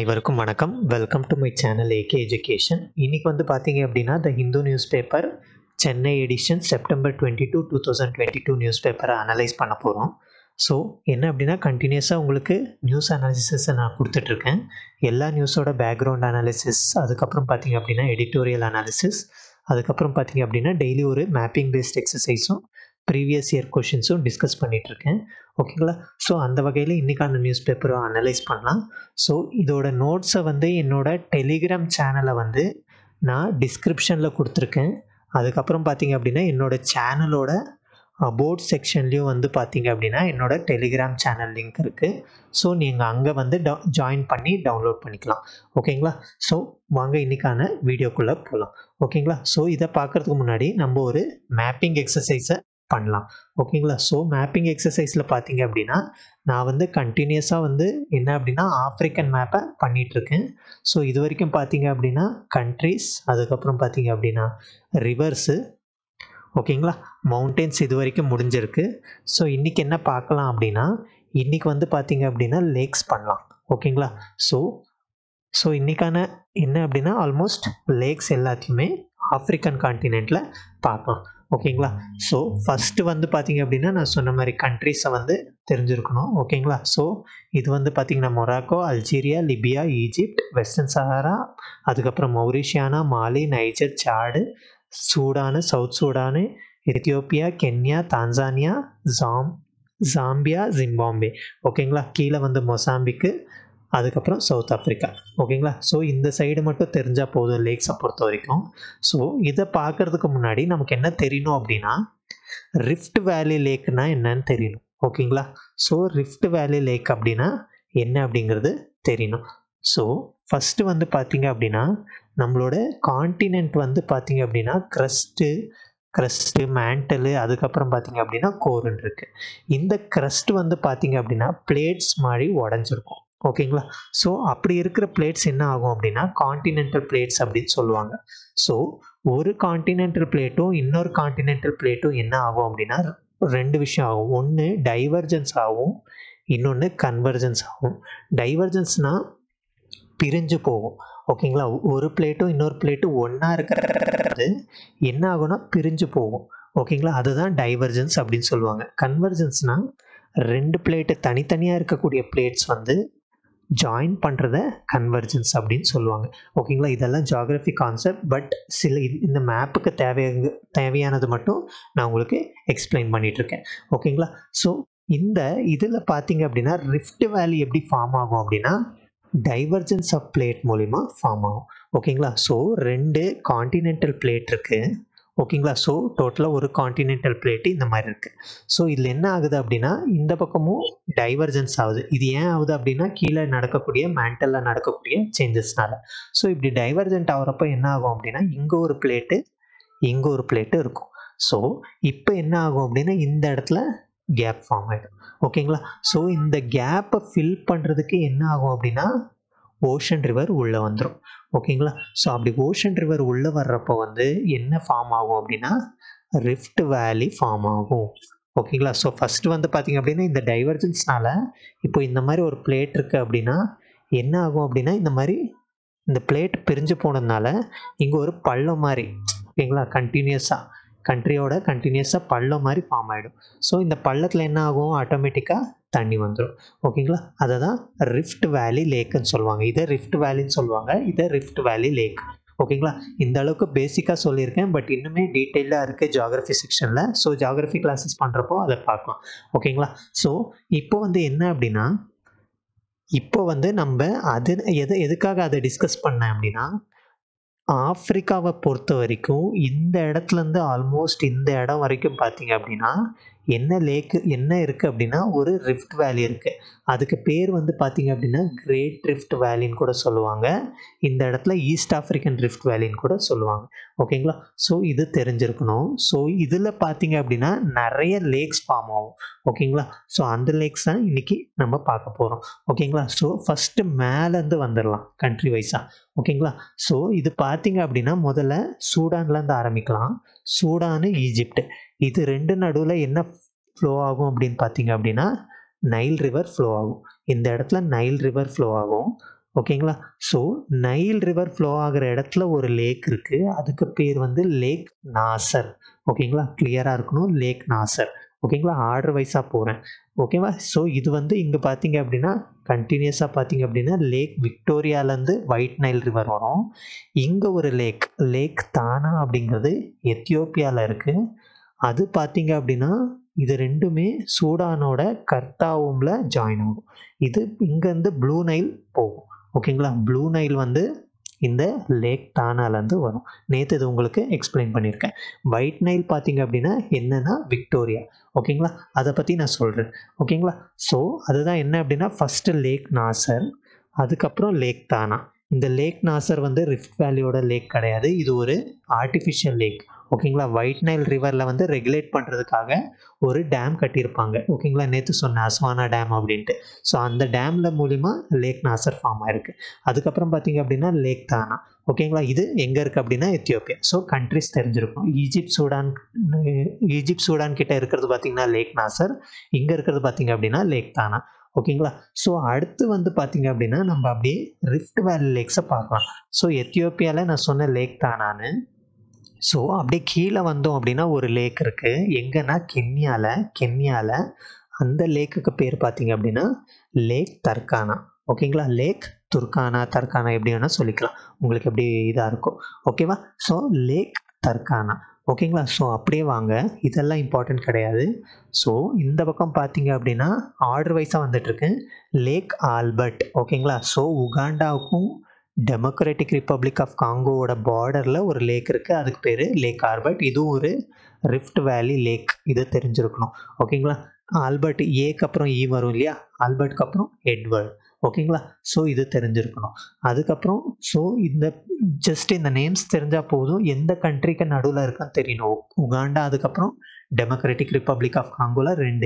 அனைவருக்கும் வணக்கம் welcome to my channel AK education இன்னைக்கு வந்து பார்த்தீங்க அப்படின்னா the Hindu newspaper Chennai edition September twenty two two thousand twenty two news பேப்பரை அனலைஸ் பண்ண போகிறோம் ஸோ என்ன அப்படின்னா கண்டினியூஸாக உங்களுக்கு நியூஸ் அனாலிசிஸை நான் கொடுத்துட்ருக்கேன் எல்லா நியூஸோட பேக்ரவுண்ட் அனாலிசிஸ் அதுக்கப்புறம் பார்த்தீங்க அப்படின்னா எடிட்டோரியல் அனாலிசிஸ் அதுக்கப்புறம் பார்த்தீங்க அப்படின்னா டெய்லி ஒரு மேப்பிங் பேஸ்ட் எக்ஸசைஸும் ப்ரீவியஸ் இயர் கொஷின்ஸும் டிஸ்கஸ் பண்ணிகிட்ருக்கேன் ஓகேங்களா ஸோ அந்த வகையில் இன்றைக்கான நியூஸ் பேப்பரை அனலைஸ் பண்ணலாம் ஸோ இதோட நோட்ஸை வந்து என்னோட டெலிகிராம் சேனலை வந்து நான் டிஸ்கிரிப்ஷனில் கொடுத்துருக்கேன் அதுக்கப்புறம் பார்த்தீங்க அப்படின்னா என்னோட சேனலோட போர்ட் செக்ஷன்லேயும் வந்து பார்த்தீங்க அப்படின்னா என்னோட டெலிகிராம் சேனல் லிங்க் இருக்குது ஸோ நீங்கள் அங்கே வந்து ஜாயின் பண்ணி டவுன்லோட் பண்ணிக்கலாம் ஓகேங்களா ஸோ வாங்க இன்றைக்கான வீடியோக்குள்ளே போகலாம் ஓகேங்களா ஸோ இதை பார்க்குறதுக்கு முன்னாடி நம்ம ஒரு மேப்பிங் எக்ஸசைஸை பண்ணலாம் ஓகேங்களா ஸோ மேப்பிங் எக்ஸசைஸில் பார்த்தீங்க அப்படின்னா நான் வந்து கண்டினியூஸாக வந்து என்ன அப்படின்னா ஆப்ரிக்கன் மேப்பை பண்ணிகிட்ருக்கேன் ஸோ இது வரைக்கும் பார்த்தீங்க அப்படின்னா கண்ட்ரிஸ் அதுக்கப்புறம் பார்த்தீங்க அப்படின்னா ரிவர்ஸு ஓகேங்களா மவுண்டென்ஸ் இது வரைக்கும் முடிஞ்சிருக்கு ஸோ இன்றைக்கி என்ன பார்க்கலாம் அப்படின்னா இன்றைக்கி வந்து பார்த்தீங்க அப்படின்னா லேக்ஸ் பண்ணலாம் ஓகேங்களா ஸோ ஸோ இன்றைக்கான என்ன அப்படின்னா ஆல்மோஸ்ட் லேக்ஸ் எல்லாத்தையுமே ஆப்ரிக்கன் கான்டினெண்ட்டில் பார்க்கலாம் ஓகேங்களா ஸோ ஃபஸ்ட்டு வந்து பார்த்தீங்க அப்படின்னா நான் சொன்ன மாதிரி கண்ட்ரிஸை வந்து தெரிஞ்சிருக்கணும் ஓகேங்களா ஸோ இது வந்து பார்த்திங்கன்னா Morocco Algeria Libya Egypt Western Sahara அதுக்கப்புறம் Mauritania Mali Niger Chad Sudan South Sudan Ethiopia Kenya Tanzania ஜாம் ஜாம்பியா ஜிம்பாம்பே ஓகேங்களா கீழே வந்து மொசாம்பிக்கு அதுக்கப்புறம் சவுத் ஆஃப்ரிக்கா ஓகேங்களா ஸோ இந்த சைடு மட்டும் தெரிஞ்சால் போதும் லேக்ஸை பொறுத்த வரைக்கும் ஸோ இதை பார்க்குறதுக்கு முன்னாடி நமக்கு என்ன தெரியணும் அப்படின்னா ரிஃப்ட் வேலி லேக்னா என்னன்னு தெரியணும் ஓகேங்களா ஸோ ரிஃப்ட் வேலி லேக் அப்படின்னா என்ன அப்படிங்கிறது தெரியணும் ஸோ ஃபஸ்ட்டு வந்து பார்த்தீங்க அப்படின்னா நம்மளோட காண்டினென்ட் வந்து பார்த்தீங்க அப்படின்னா க்ரஸ்ட்டு க்ரஸ்ட்டு மேண்டலு அதுக்கப்புறம் பார்த்தீங்க அப்படின்னா கோருன்னு இருக்குது இந்த க்ரஸ்ட் வந்து பார்த்தீங்க அப்படின்னா பிளேட்ஸ் மாதிரி உடஞ்சிருக்கும் ஓகேங்களா ஸோ அப்படி இருக்கிற பிளேட்ஸ் என்ன ஆகும் அப்படின்னா காண்டினென்டல் பிளேட்ஸ் அப்படின்னு சொல்லுவாங்க ஸோ ஒரு காண்டினென்டல் பிளேட்டும் இன்னொரு காண்டினென்டல் பிளேட்டும் என்ன ஆகும் அப்படின்னா ரெண்டு விஷயம் ஆகும் ஒன்று டைவர்ஜன்ஸ் ஆகும் இன்னொன்று கன்வர்ஜன்ஸ் ஆகும் டைவர்ஜன்ஸ்னால் பிரிஞ்சு போகும் ஓகேங்களா ஒரு பிளேட்டும் இன்னொரு பிளேட்டும் ஒன்றா இருக்கிறது என்ன ஆகும்னா பிரிஞ்சு போகும் ஓகேங்களா அதுதான் டைவர்ஜன்ஸ் அப்படின்னு சொல்லுவாங்க கன்வர்ஜன்ஸ்னால் ரெண்டு பிளேட்டு தனித்தனியாக இருக்கக்கூடிய பிளேட்ஸ் வந்து ஜாயின் பண்ணுறத கன்வர்ஜன்ஸ் அப்படின்னு சொல்லுவாங்க ஓகேங்களா இதெல்லாம் ஜாகிரஃபி கான்செப்ட் பட் சில இந்த மேப்புக்கு தேவைய தேவையானது மட்டும் நான் உங்களுக்கு எக்ஸ்பிளைன் பண்ணிகிட்ருக்கேன் ஓகேங்களா ஸோ இந்த இதில் பார்த்தீங்க அப்படின்னா ரிஃப்ட் வேலி எப்படி ஃபார்ம் ஆகும் அப்படின்னா டைவர்ஜன்ஸ் ஆஃப் பிளேட் மூலிமா ஃபார்ம் ஆகும் ஓகேங்களா ஸோ ரெண்டு காண்டினென்டல் பிளேட் இருக்குது ஓகேங்களா ஸோ டோட்டலாக ஒரு காண்டினென்டல் பிளேட்டு இந்த மாதிரி இருக்குது ஸோ இதில் என்ன ஆகுது அப்படின்னா இந்த பக்கமும் டைவர்ஜன்ஸ் ஆகுது இது ஏன் ஆகுது அப்படின்னா கீழே நடக்கக்கூடிய மேண்டலில் நடக்கக்கூடிய சேஞ்சஸ்னால ஸோ இப்படி டைவர்ஜென்ட் ஆகிறப்ப என்ன ஆகும் அப்படின்னா இங்கே ஒரு பிளேட்டு இங்கே ஒரு பிளேட்டு இருக்கும் ஸோ இப்போ என்ன ஆகும் அப்படின்னா இந்த இடத்துல கேப் ஃபார்ம் ஆகிடும் ஓகேங்களா ஸோ இந்த கேப்பை ஃபில் பண்ணுறதுக்கு என்ன ஆகும் அப்படின்னா ஓஷன் ரிவர் உள்ளே வந்துடும் ஓகேங்களா ஸோ அப்படி ஓஷன் ரிவர் உள்ளே வர்றப்போ வந்து என்ன ஃபார்ம் ஆகும் அப்படின்னா ரிஃப்ட் வேலி ஃபார்ம் ஆகும் ஓகேங்களா ஸோ ஃபஸ்ட்டு வந்து பார்த்திங்க அப்படின்னா இந்த டைவர்ஜன்ஸ்னால இப்போ இந்த மாதிரி ஒரு பிளேட் இருக்குது அப்படின்னா என்ன ஆகும் அப்படின்னா இந்த மாதிரி இந்த பிளேட் பிரிஞ்சு போனதுனால இங்கே ஒரு பள்ளம் மாதிரி ஓகேங்களா கண்டினியூஸாக கண்ட்ரியோட கண்டினியூஸாக பள்ளம் மாதிரி ஃபார்ம் ஆகிடும் ஸோ இந்த பள்ளத்தில் என்ன ஆகும் ஆட்டோமேட்டிக்காக தண்ணி வந்துடும் ஓகேங்களா அதை தான் ரிஃப்ட் வேலி லேக்குன்னு சொல்லுவாங்க இதை ரிஃப்ட் வேலின்னு சொல்லுவாங்க இதை ரிஃப்ட் வேலி லேக் ஓகேங்களா இந்த அளவுக்கு பேசிக்காக சொல்லியிருக்கேன் பட் இன்னுமே டீட்டெயிலாக இருக்குது ஜாகிரஃபி செக்ஷனில் ஸோ ஜாகிரஃபி கிளாஸஸ் பண்ணுறப்போ அதை பார்க்கலாம் ஓகேங்களா ஸோ இப்போ வந்து என்ன அப்படின்னா இப்போ வந்து நம்ம அது எது எதுக்காக அதை டிஸ்கஸ் பண்ணேன் அப்படின்னா ஆப்ரிக்காவை பொறுத்த வரைக்கும் இந்த இடத்துலேருந்து ஆல்மோஸ்ட் இந்த இடம் வரைக்கும் பார்த்தீங்க அப்படின்னா என்ன லேக்கு என்ன இருக்குது அப்படின்னா ஒரு ரிஃப்ட் வேலி இருக்குது அதுக்கு பேர் வந்து பார்த்தீங்க அப்படின்னா கிரேட் ரிஃப்ட் வேலின்னு கூட சொல்லுவாங்க இந்த இடத்துல ஈஸ்ட் ஆஃப்ரிக்கன் ரிஃப்ட் வேலின்னு கூட சொல்லுவாங்க ஓகேங்களா ஸோ இது தெரிஞ்சிருக்கணும் ஸோ இதில் பார்த்தீங்க அப்படின்னா நிறைய லேக்ஸ் ஃபார்ம் ஆகும் ஓகேங்களா ஸோ அந்த லேக்ஸ் தான் இன்றைக்கி நம்ம பார்க்க போகிறோம் ஓகேங்களா ஸோ ஃபஸ்ட்டு மேலேருந்து வந்துடலாம் கண்ட்ரி வைஸாக ஓகேங்களா ஸோ இது பார்த்தீங்க அப்படின்னா முதல்ல சூடான்லேருந்து ஆரம்பிக்கலாம் சூடானு ஈஜிப்ட் இது ரெண்டு நடுவில் என்ன ஃப்ளோ ஆகும் அப்படின்னு பார்த்தீங்க அப்படின்னா நைல் ரிவர் ஃப்ளோ ஆகும் இந்த இடத்துல நைல் ரிவர் ஃப்ளோ ஆகும் ஓகேங்களா ஸோ நைல் ரிவர் ஃப்ளோ ஆகிற இடத்துல ஒரு லேக் இருக்குது அதுக்கு பேர் வந்து லேக் நாசர் ஓகேங்களா கிளியராக இருக்கணும் லேக் நாசர் ஓகேங்களா ஆர்டர் வைஸாக போகிறேன் ஓகேவா ஸோ இது வந்து இங்கே பார்த்தீங்க அப்படின்னா கண்டினியூஸாக பார்த்தீங்க அப்படின்னா லேக் விக்டோரியாலேருந்து ஒயிட் நைல் ரிவர் வரும் இங்கே ஒரு லேக் லேக் தானா அப்படிங்கிறது எத்தியோப்பியாவில் இருக்குது அது பார்த்தீங்க அப்படின்னா இது ரெண்டுமே சூடானோட கர்த்தாவும்ல ஜாயின் ஆகும் இது இங்கேருந்து ப்ளூ நைல் போகும் ஓகேங்களா ப்ளூ நைல் வந்து இந்த லேக் தானாலேருந்து வரும் நேற்று இது உங்களுக்கு எக்ஸ்பிளைன் பண்ணியிருக்கேன் ஒயிட் நைல் பார்த்தீங்க அப்படின்னா என்னென்னா விக்டோரியா ஓகேங்களா அதை பற்றி நான் சொல்கிறேன் ஓகேங்களா ஸோ அதுதான் என்ன அப்படின்னா ஃபஸ்ட்டு லேக் நாசர் அதுக்கப்புறம் லேக் தானா இந்த லேக் நாசர் வந்து ரிஃப்ட் வேலியோட லேக் கிடையாது இது ஒரு ஆர்டிஃபிஷியல் லேக் ஓகேங்களா ஒயிட் நைல் ரிவரில் வந்து ரெகுலேட் பண்ணுறதுக்காக ஒரு டேம் கட்டியிருப்பாங்க ஓகேங்களா நேற்று சொன்ன அஸ்வானா டேம் அப்படின்ட்டு ஸோ அந்த டேமில் மூலிமா லேக் நாசர் ஃபார்ம் ஆயிருக்கு அதுக்கப்புறம் பார்த்தீங்க அப்படின்னா லேக் தானா ஓகேங்களா இது எங்கே இருக்குது அப்படின்னா எத்தியோப்பியா ஸோ கண்ட்ரிஸ் தெரிஞ்சிருக்கும் ஈஜிப்ட் சூடான் ஈஜிப்ட் சூடான் கிட்ட இருக்கிறது பார்த்தீங்கன்னா லேக் நாசர் இங்கே இருக்கிறது பார்த்தீங்க அப்படின்னா லேக் தானா ஓகேங்களா ஸோ அடுத்து வந்து பார்த்தீங்க அப்படின்னா நம்ம அப்படியே ரிஃப்ட் வேலி லேக்ஸை பார்க்கலாம் ஸோ எத்தியோப்பியாவில் நான் சொன்ன லேக் தானான்னு ஸோ அப்படியே கீழே வந்தோம் அப்படின்னா ஒரு லேக் இருக்குது எங்கன்னா கென்யாவில் கென்யாவில் அந்த லேக்குக்கு பேர் பார்த்தீங்க அப்படின்னா லேக் தர்கானா ஓகேங்களா லேக் துர்கானா தர்கானா எப்படி வேணால் சொல்லிக்கலாம் உங்களுக்கு எப்படி இதாக இருக்கும் ஓகேவா ஸோ லேக் தர்கானா ஓகேங்களா ஸோ அப்படியே வாங்க இதெல்லாம் இம்பார்ட்டன்ட் கிடையாது ஸோ இந்த பக்கம் பார்த்தீங்க அப்படின்னா ஆர்டர் வைஸாக வந்துட்டுருக்கு லேக் ஆல்பர்ட் ஓகேங்களா ஸோ உகாண்டாவுக்கும் டெமோக்ராட்டிக் ரிப்பப்ளிக் ஆஃப் காங்கோவோட பார்டரில் ஒரு லேக் இருக்குது அதுக்கு பேர் லேக் ஆல்பர்ட் இதுவும் ஒரு ரிஃப்ட் வேலி லேக் இது தெரிஞ்சிருக்கணும் ஓகேங்களா ஆல்பர்ட் ஏக்கு அப்புறம் ஈ வரும் இல்லையா ஆல்பர்ட்க்கு அப்புறம் எட்வர்ட் ஓகேங்களா ஸோ இது தெரிஞ்சிருக்கணும் அதுக்கப்புறம் ஸோ இந்த ஜஸ்ட் இந்த நேம்ஸ் தெரிஞ்சால் போதும் எந்த கண்ட்ரிக்கு நடுவில் இருக்கான்னு தெரியணும் உகாண்டா அதுக்கப்புறம் டெமோக்ராட்டிக் ரிப்பப்ளிக் ஆஃப் காங்கோல ரெண்டு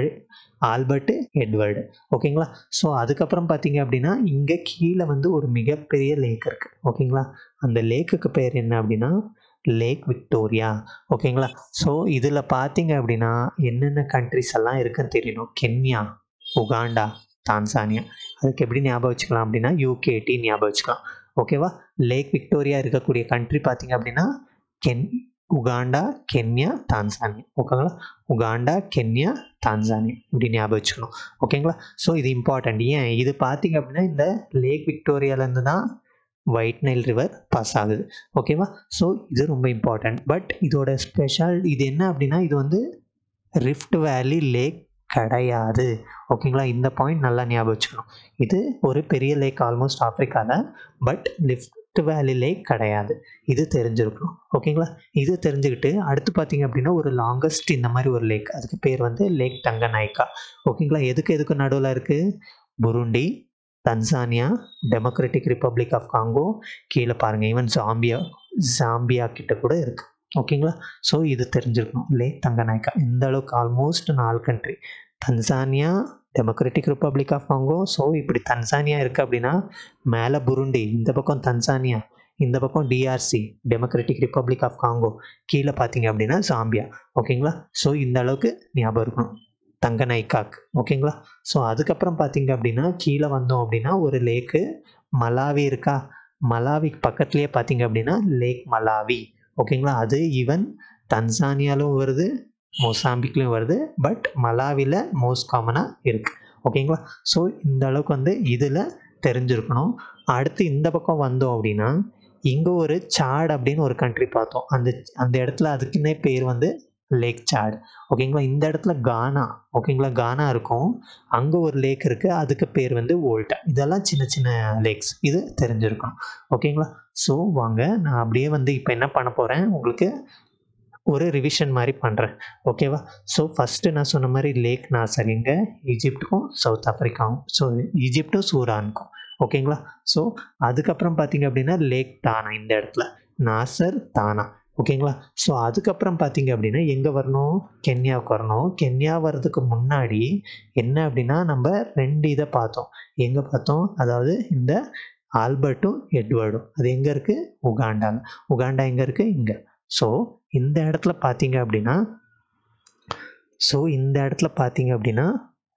ஆல்பர்ட்டு எட்வர்டு ஓகேங்களா ஸோ அதுக்கப்புறம் பார்த்தீங்க அப்படின்னா இங்கே கீழே வந்து ஒரு மிகப்பெரிய லேக் இருக்குது ஓகேங்களா அந்த லேக்குக்கு பேர் என்ன அப்படின்னா லேக் விக்டோரியா ஓகேங்களா ஸோ இதில் பார்த்தீங்க அப்படின்னா என்னென்ன கண்ட்ரிஸ் எல்லாம் இருக்குன்னு தெரியணும் கென்யா உகாண்டா தான்சானியா அதுக்கு எப்படி ஞாபகம் வச்சுக்கலாம் அப்படின்னா யூகேடி ஞாபகம் வச்சுக்கலாம் ஓகேவா லேக் விக்டோரியா இருக்கக்கூடிய கண்ட்ரி பார்த்தீங்க அப்படின்னா கென் உகாண்டா கென்யா தான்சானியா ஓகேங்களா உகாண்டா கென்யா தான்சானியா இப்படி ஞாபகம் வச்சுக்கணும் ஓகேங்களா ஸோ இது இம்பார்ட்டண்ட் ஏன் இது பார்த்தீங்க அப்படின்னா இந்த லேக் விக்டோரியாலேருந்து தான் ஒயிட் நைல் ரிவர் பாஸ் ஆகுது ஓகேவா ஸோ இது ரொம்ப இம்பார்ட்டண்ட் பட் இதோட ஸ்பெஷல் இது என்ன அப்படின்னா இது வந்து ரிஃப்ட் வேலி லேக் கிடையாது ஓகேங்களா இந்த பாயிண்ட் நல்லா ஞாபகம் வச்சுக்கணும் இது ஒரு பெரிய லேக் ஆல்மோஸ்ட் ஆஃப்ரிக்காவில் பட் லிஃப்ட் வேலி லேக் கிடையாது இது தெரிஞ்சிருக்கணும் ஓகேங்களா இது தெரிஞ்சுக்கிட்டு அடுத்து பார்த்தீங்க அப்படின்னா ஒரு லாங்கஸ்ட் இந்த மாதிரி ஒரு லேக் அதுக்கு பேர் வந்து லேக் தங்கநாய்க்கா ஓகேங்களா எதுக்கு எதுக்கு நடுவில் இருக்குது Burundi Tanzania Democratic Republic of Congo கீழே பாருங்கள் ஈவன் ஜாம்பியா ஜாம்பியா கிட்ட கூட இருக்குது ஓகேங்களா ஸோ இது தெரிஞ்சிருக்கணும் லேக் தங்கநாயக்கா இந்த அளவுக்கு ஆல்மோஸ்ட் நாலு country Tanzania Democratic Republic of Congo so இப்படி தன்சானியா இருக்குது அப்படின்னா மேலே புருண்டி இந்த பக்கம் தன்சானியா இந்த பக்கம் DRC Democratic Republic of Congo கீழே பார்த்தீங்க அப்படின்னா ஜாம்பியா ஓகேங்களா ஸோ இந்த அளவுக்கு ஞாபகம் இருக்கணும் தங்கநாய்க்காக் ஓகேங்களா ஸோ அதுக்கப்புறம் பார்த்தீங்க அப்படின்னா கீழே வந்தோம் அப்படின்னா ஒரு லேக்கு மலாவி இருக்கா மலாவிக்கு பக்கத்துலேயே பார்த்தீங்க அப்படின்னா லேக் மலாவி ஓகேங்களா அது ஈவன் தன்சானியாலும் வருது மொசாம்பிக்லேயும் வருது பட் மலாவியில் மோஸ்ட் காமனாக இருக்குது ஓகேங்களா ஸோ இந்த அளவுக்கு வந்து இதில் தெரிஞ்சிருக்கணும் அடுத்து இந்த பக்கம் வந்தோம் அப்படின்னா இங்கே ஒரு சாட் அப்படின்னு ஒரு கண்ட்ரி பார்த்தோம் அந்த அந்த இடத்துல அதுக்குன்னே பேர் வந்து லேக் சாட் ஓகேங்களா இந்த இடத்துல கானா ஓகேங்களா கானா இருக்கும் அங்கே ஒரு லேக் இருக்குது அதுக்கு பேர் வந்து ஓல்டா இதெல்லாம் சின்ன சின்ன லேக்ஸ் இது தெரிஞ்சிருக்கணும் ஓகேங்களா ஸோ வாங்க நான் அப்படியே வந்து இப்போ என்ன பண்ண போகிறேன் உங்களுக்கு ஒரு ரிவிஷன் மாதிரி பண்ணுறேன் ஓகேவா ஸோ ஃபஸ்ட்டு நான் சொன்ன மாதிரி லேக் நாசர் எங்கே ஈஜிப்டுக்கும் சவுத் ஆஃப்ரிக்காவும் ஸோ ஈஜிப்டும் சூடானுக்கும் ஓகேங்களா ஸோ அதுக்கப்புறம் பார்த்தீங்க அப்படின்னா லேக் தானா இந்த இடத்துல நாசர் தானா ஓகேங்களா ஸோ அதுக்கப்புறம் பார்த்தீங்க அப்படின்னா எங்கே வரணும் கென்யாவுக்கு வரணும் கென்யா வர்றதுக்கு முன்னாடி என்ன அப்படின்னா நம்ம ரெண்டு இதை பார்த்தோம் எங்கே பார்த்தோம் அதாவது இந்த ஆல்பர்ட்டும் எட்வர்டும் அது எங்கே இருக்குது உகாண்டாவில் உகாண்டா எங்கே இருக்குது இங்கே ஸோ இந்த இடத்துல பார்த்தீங்க அப்படின்னா ஸோ இந்த இடத்துல பார்த்தீங்க அப்படின்னா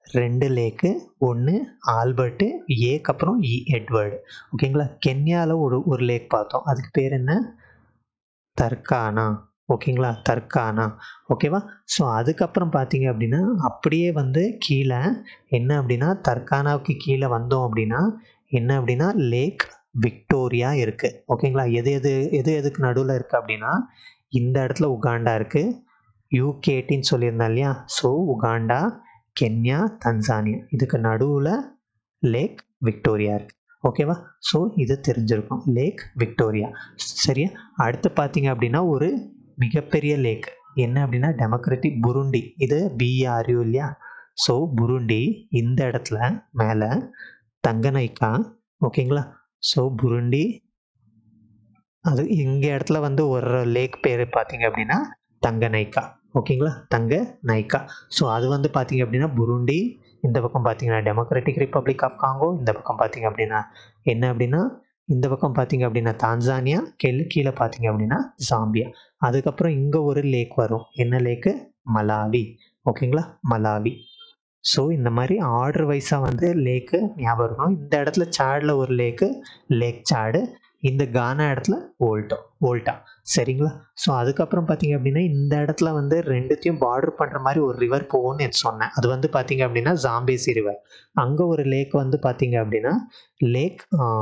ரெண்டு லேக்கு ஒன்று ஆல்பர்ட்டு ஏக்கு அப்புறம் இ எட்வர்டு ஓகேங்களா கென்யாவில் ஒரு ஒரு லேக் பார்த்தோம் அதுக்கு பேர் என்ன தர்கானா ஓகேங்களா தர்கானா ஓகேவா ஸோ அதுக்கப்புறம் பார்த்தீங்க அப்படின்னா அப்படியே வந்து கீழே என்ன அப்படின்னா தர்கானாவுக்கு கீழே வந்தோம் அப்படின்னா என்ன அப்படின்னா லேக் விக்டோரியா இருக்குது ஓகேங்களா எது எது எது எதுக்கு நடுவில் இருக்குது அப்படின்னா இந்த இடத்துல உகாண்டா இருக்குது யூகேட்டின்னு சொல்லியிருந்தேன் இல்லையா ஸோ உகாண்டா கென்யா தன்சானியா இதுக்கு நடுவில் லேக் விக்டோரியா இருக்குது ஓகேவா ஸோ இது தெரிஞ்சிருக்கும் லேக் விக்டோரியா சரியா அடுத்து பார்த்தீங்க அப்படின்னா ஒரு மிகப்பெரிய லேக் என்ன அப்படின்னா டெமோக்ரட்டிக் புருண்டி இது பிஆர்யூ இல்லையா ஸோ புருண்டி இந்த இடத்துல மேலே தங்கனைக்கா ஓகேங்களா ஸோ புருண்டி அது இங்கே இடத்துல வந்து ஒரு லேக் பேர் பார்த்தீங்க அப்படின்னா தங்கனைக்கா ஓகேங்களா தங்க நைக்கா ஸோ அது வந்து பார்த்தீங்க அப்படின்னா புருண்டி இந்த பக்கம் பார்த்தீங்கன்னா டெமோக்ராட்டிக் ரிப்பப்ளிக் ஆஃப் காங்கோ இந்த பக்கம் பார்த்தீங்க அப்படின்னா என்ன அப்படின்னா இந்த பக்கம் பார்த்தீங்க அப்படின்னா தான்சானியா கெல் கீழே பார்த்தீங்க அப்படின்னா ஜாம்பியா அதுக்கப்புறம் இங்கே ஒரு லேக் வரும் என்ன லேக்கு மலாவி ஓகேங்களா மலாவி ஸோ இந்த மாதிரி ஆர்டர் வைஸாக வந்து லேக்கு ஞாபகம் இருக்கணும் இந்த இடத்துல சாடில் ஒரு லேக்கு லேக் சாடு இந்த கானா இடத்துல ஓல்டோ ஓல்டா சரிங்களா ஸோ அதுக்கப்புறம் பார்த்தீங்க அப்படின்னா இந்த இடத்துல வந்து ரெண்டுத்தையும் பார்டர் பண்ணுற மாதிரி ஒரு ரிவர் போகும்னு எனக்கு சொன்னேன் அது வந்து பார்த்தீங்க அப்படின்னா ஜாம்பேசி ரிவர் அங்கே ஒரு லேக் வந்து பார்த்தீங்க அப்படின்னா லேக்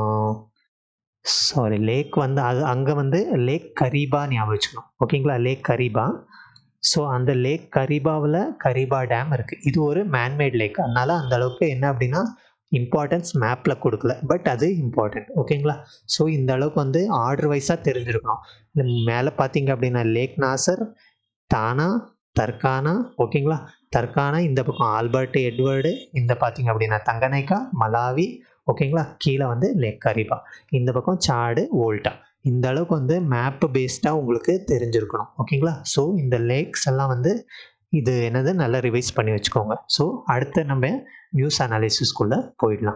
சாரி லேக் வந்து அது அங்கே வந்து லேக் கரீபா ஞாபகம் வச்சுக்கணும் ஓகேங்களா லேக் கரீபா ஸோ அந்த லேக் கரீபாவில் கரீபா டேம் இருக்குது இது ஒரு மேன்மேட் லேக் அதனால அந்த அளவுக்கு என்ன அப்படின்னா இம்பார்ட்டன்ஸ் மேப்பில் கொடுக்கல பட் அது இம்பார்ட்டன்ட் ஓகேங்களா ஸோ இந்த அளவுக்கு வந்து ஆர்டர் வைஸாக தெரிஞ்சிருக்கணும் மேலே பார்த்தீங்க அப்படின்னா லேக் நாசர் தானா தர்கானா ஓகேங்களா தர்கானா இந்த பக்கம் ஆல்பர்ட் எட்வர்டு இந்த பார்த்தீங்க அப்படின்னா தங்கனைக்கா மலாவி ஓகேங்களா கீழே வந்து லேக் கரிபா இந்த பக்கம் சாடு ஓல்டா இந்த அளவுக்கு வந்து மேப்பு பேஸ்டாக உங்களுக்கு தெரிஞ்சிருக்கணும் ஓகேங்களா ஸோ இந்த லேக்ஸ் எல்லாம் வந்து இது என்னது நல்லா ரிவைஸ் பண்ணி வச்சுக்கோங்க ஸோ அடுத்து நம்ம நியூஸ் அனாலிசிஸ்குள்ளே போயிடலாம்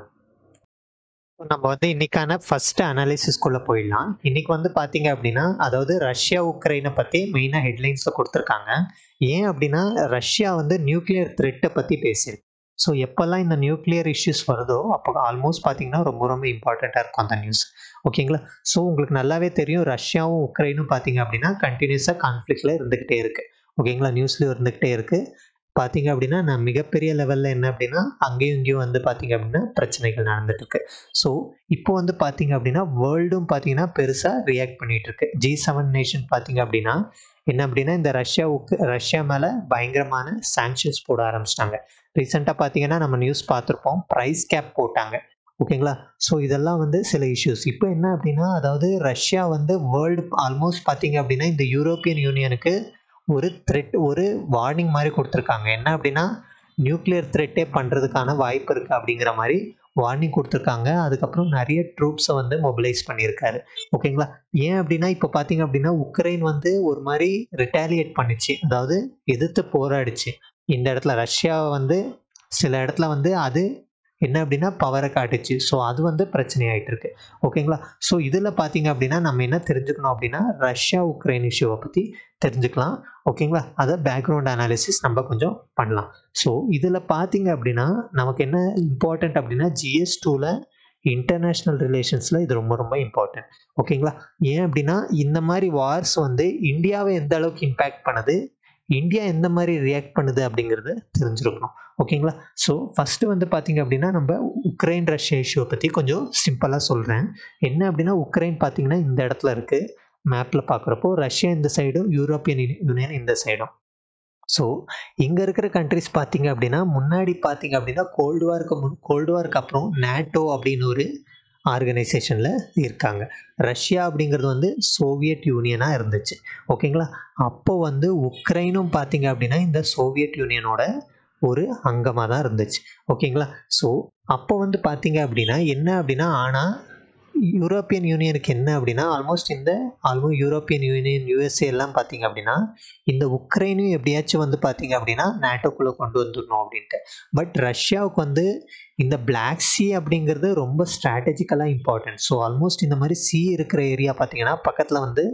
நம்ம வந்து இன்னைக்கான ஃபர்ஸ்ட் அனாலிசிஸ்குள்ளே போயிடலாம் இன்னைக்கு வந்து பார்த்தீங்க அப்படின்னா அதாவது ரஷ்யா உக்ரைனை பற்றி மெயினாக ஹெட்லைன்ஸில் கொடுத்துருக்காங்க ஏன் அப்படின்னா ரஷ்யா வந்து நியூக்ளியர் த்ரெட்டை பற்றி பேசியிருக்கு ஸோ எப்போல்லாம் இந்த நியூக்ளியர் இஷ்யூஸ் வருதோ அப்போ ஆல்மோஸ்ட் பார்த்தீங்கன்னா ரொம்ப ரொம்ப இம்பார்ட்டண்ட்டாக இருக்கும் அந்த நியூஸ் ஓகேங்களா ஸோ உங்களுக்கு நல்லாவே தெரியும் ரஷ்யாவும் உக்ரைனும் பார்த்தீங்க அப்படின்னா கண்டினியூஸாக கான்ஃப்ளிக்டில் இருந்துக்கிட்டே இருக்குது ஓகேங்களா நியூஸ்லேயும் இருந்துக்கிட்டே இருக்குது பார்த்தீங்க அப்படின்னா நான் மிகப்பெரிய லெவலில் என்ன அப்படின்னா அங்கேயும் இங்கேயும் வந்து பார்த்தீங்க அப்படின்னா பிரச்சனைகள் நடந்துட்டு இருக்கு ஸோ இப்போ வந்து பார்த்தீங்க அப்படின்னா வேர்ல்டும் பார்த்தீங்கன்னா பெருசாக ரியாக்ட் பண்ணிட்டு இருக்கு ஜி செவன் நேஷன் பார்த்தீங்க அப்படின்னா என்ன அப்படின்னா இந்த ரஷ்யாவுக்கு ரஷ்யா மேலே பயங்கரமான சாங்ஷன்ஸ் போட ஆரம்பிச்சிட்டாங்க ரீசெண்டாக பார்த்தீங்கன்னா நம்ம நியூஸ் பார்த்துருப்போம் ப்ரைஸ் கேப் போட்டாங்க ஓகேங்களா ஸோ இதெல்லாம் வந்து சில இஷ்யூஸ் இப்போ என்ன அப்படின்னா அதாவது ரஷ்யா வந்து வேர்ல்டு ஆல்மோஸ்ட் பார்த்தீங்க அப்படின்னா இந்த யூரோப்பியன் யூனியனுக்கு ஒரு த்ரெட் ஒரு வார்னிங் மாதிரி கொடுத்துருக்காங்க என்ன அப்படின்னா நியூக்ளியர் த்ரெட்டே பண்ணுறதுக்கான வாய்ப்பு இருக்குது அப்படிங்கிற மாதிரி வார்னிங் கொடுத்துருக்காங்க அதுக்கப்புறம் நிறைய ட்ரூப்ஸை வந்து மொபிலைஸ் பண்ணியிருக்காரு ஓகேங்களா ஏன் அப்படின்னா இப்போ பார்த்தீங்க அப்படின்னா உக்ரைன் வந்து ஒரு மாதிரி ரிட்டாலியேட் பண்ணிச்சு அதாவது எதிர்த்து போராடிச்சு இந்த இடத்துல ரஷ்யாவை வந்து சில இடத்துல வந்து அது என்ன அப்படின்னா பவரை காட்டுச்சு ஸோ அது வந்து பிரச்சனையாயிட்டு இருக்கு ஓகேங்களா ஸோ இதில் பார்த்தீங்க அப்படின்னா நம்ம என்ன தெரிஞ்சுக்கணும் அப்படின்னா ரஷ்யா உக்ரைன் இஷ்யூவை பற்றி தெரிஞ்சுக்கலாம் ஓகேங்களா அதை பேக்ரவுண்ட் அனாலிசிஸ் நம்ம கொஞ்சம் பண்ணலாம் ஸோ இதில் பார்த்தீங்க அப்படின்னா நமக்கு என்ன இம்பார்ட்டண்ட் அப்படின்னா ஜிஎஸ் டூவில் இன்டர்நேஷ்னல் ரிலேஷன்ஸில் இது ரொம்ப ரொம்ப இம்பார்ட்டன்ட் ஓகேங்களா ஏன் அப்படின்னா இந்த மாதிரி வார்ஸ் வந்து இந்தியாவை எந்த அளவுக்கு இம்பேக்ட் பண்ணுது இந்தியா எந்த மாதிரி ரியாக்ட் பண்ணுது அப்படிங்கிறத தெரிஞ்சிருக்கணும் ஓகேங்களா ஸோ ஃபஸ்ட்டு வந்து பார்த்தீங்க அப்படின்னா நம்ம உக்ரைன் ரஷ்யா இஷ்யூவை பற்றி கொஞ்சம் சிம்பிளாக சொல்கிறேன் என்ன அப்படின்னா உக்ரைன் பார்த்தீங்கன்னா இந்த இடத்துல இருக்குது மேப்பில் பார்க்குறப்போ ரஷ்யா இந்த சைடும் யூரோப்பியன் யூனியன் இந்த சைடும் ஸோ இங்கே இருக்கிற கண்ட்ரிஸ் பார்த்தீங்க அப்படின்னா முன்னாடி பார்த்தீங்க அப்படின்னா கோல்டு வார்க்கு முன் கோல்டு வார்க்கு அப்புறம் நேட்டோ அப்படின்னு ஒரு ஆர்கனைசேஷனில் இருக்காங்க ரஷ்யா அப்படிங்கிறது வந்து சோவியட் யூனியனாக இருந்துச்சு ஓகேங்களா அப்போ வந்து உக்ரைனும் பார்த்தீங்க அப்படின்னா இந்த சோவியட் யூனியனோட ஒரு அங்கமாக தான் இருந்துச்சு ஓகேங்களா ஸோ அப்போ வந்து பார்த்தீங்க அப்படின்னா என்ன அப்படின்னா ஆனால் யூரோப்பியன் யூனியனுக்கு என்ன அப்படின்னா ஆல்மோஸ்ட் இந்த ஆல்மோஸ்ட் யூரோப்பியன் யூனியன் யூஎஸ்ஏ எல்லாம் பார்த்தீங்க அப்படின்னா இந்த உக்ரைனையும் எப்படியாச்சும் வந்து பார்த்தீங்க அப்படின்னா நேட்டோக்குள்ளே கொண்டு வந்துடணும் அப்படின்ட்டு பட் ரஷ்யாவுக்கு வந்து இந்த பிளாக் சி அப்படிங்கிறது ரொம்ப ஸ்ட்ராட்டஜிக்கலாக இம்பார்ட்டன்ட் ஸோ ஆல்மோஸ்ட் இந்த மாதிரி சி இருக்கிற ஏரியா பார்த்தீங்கன்னா பக்கத்தில் வந்து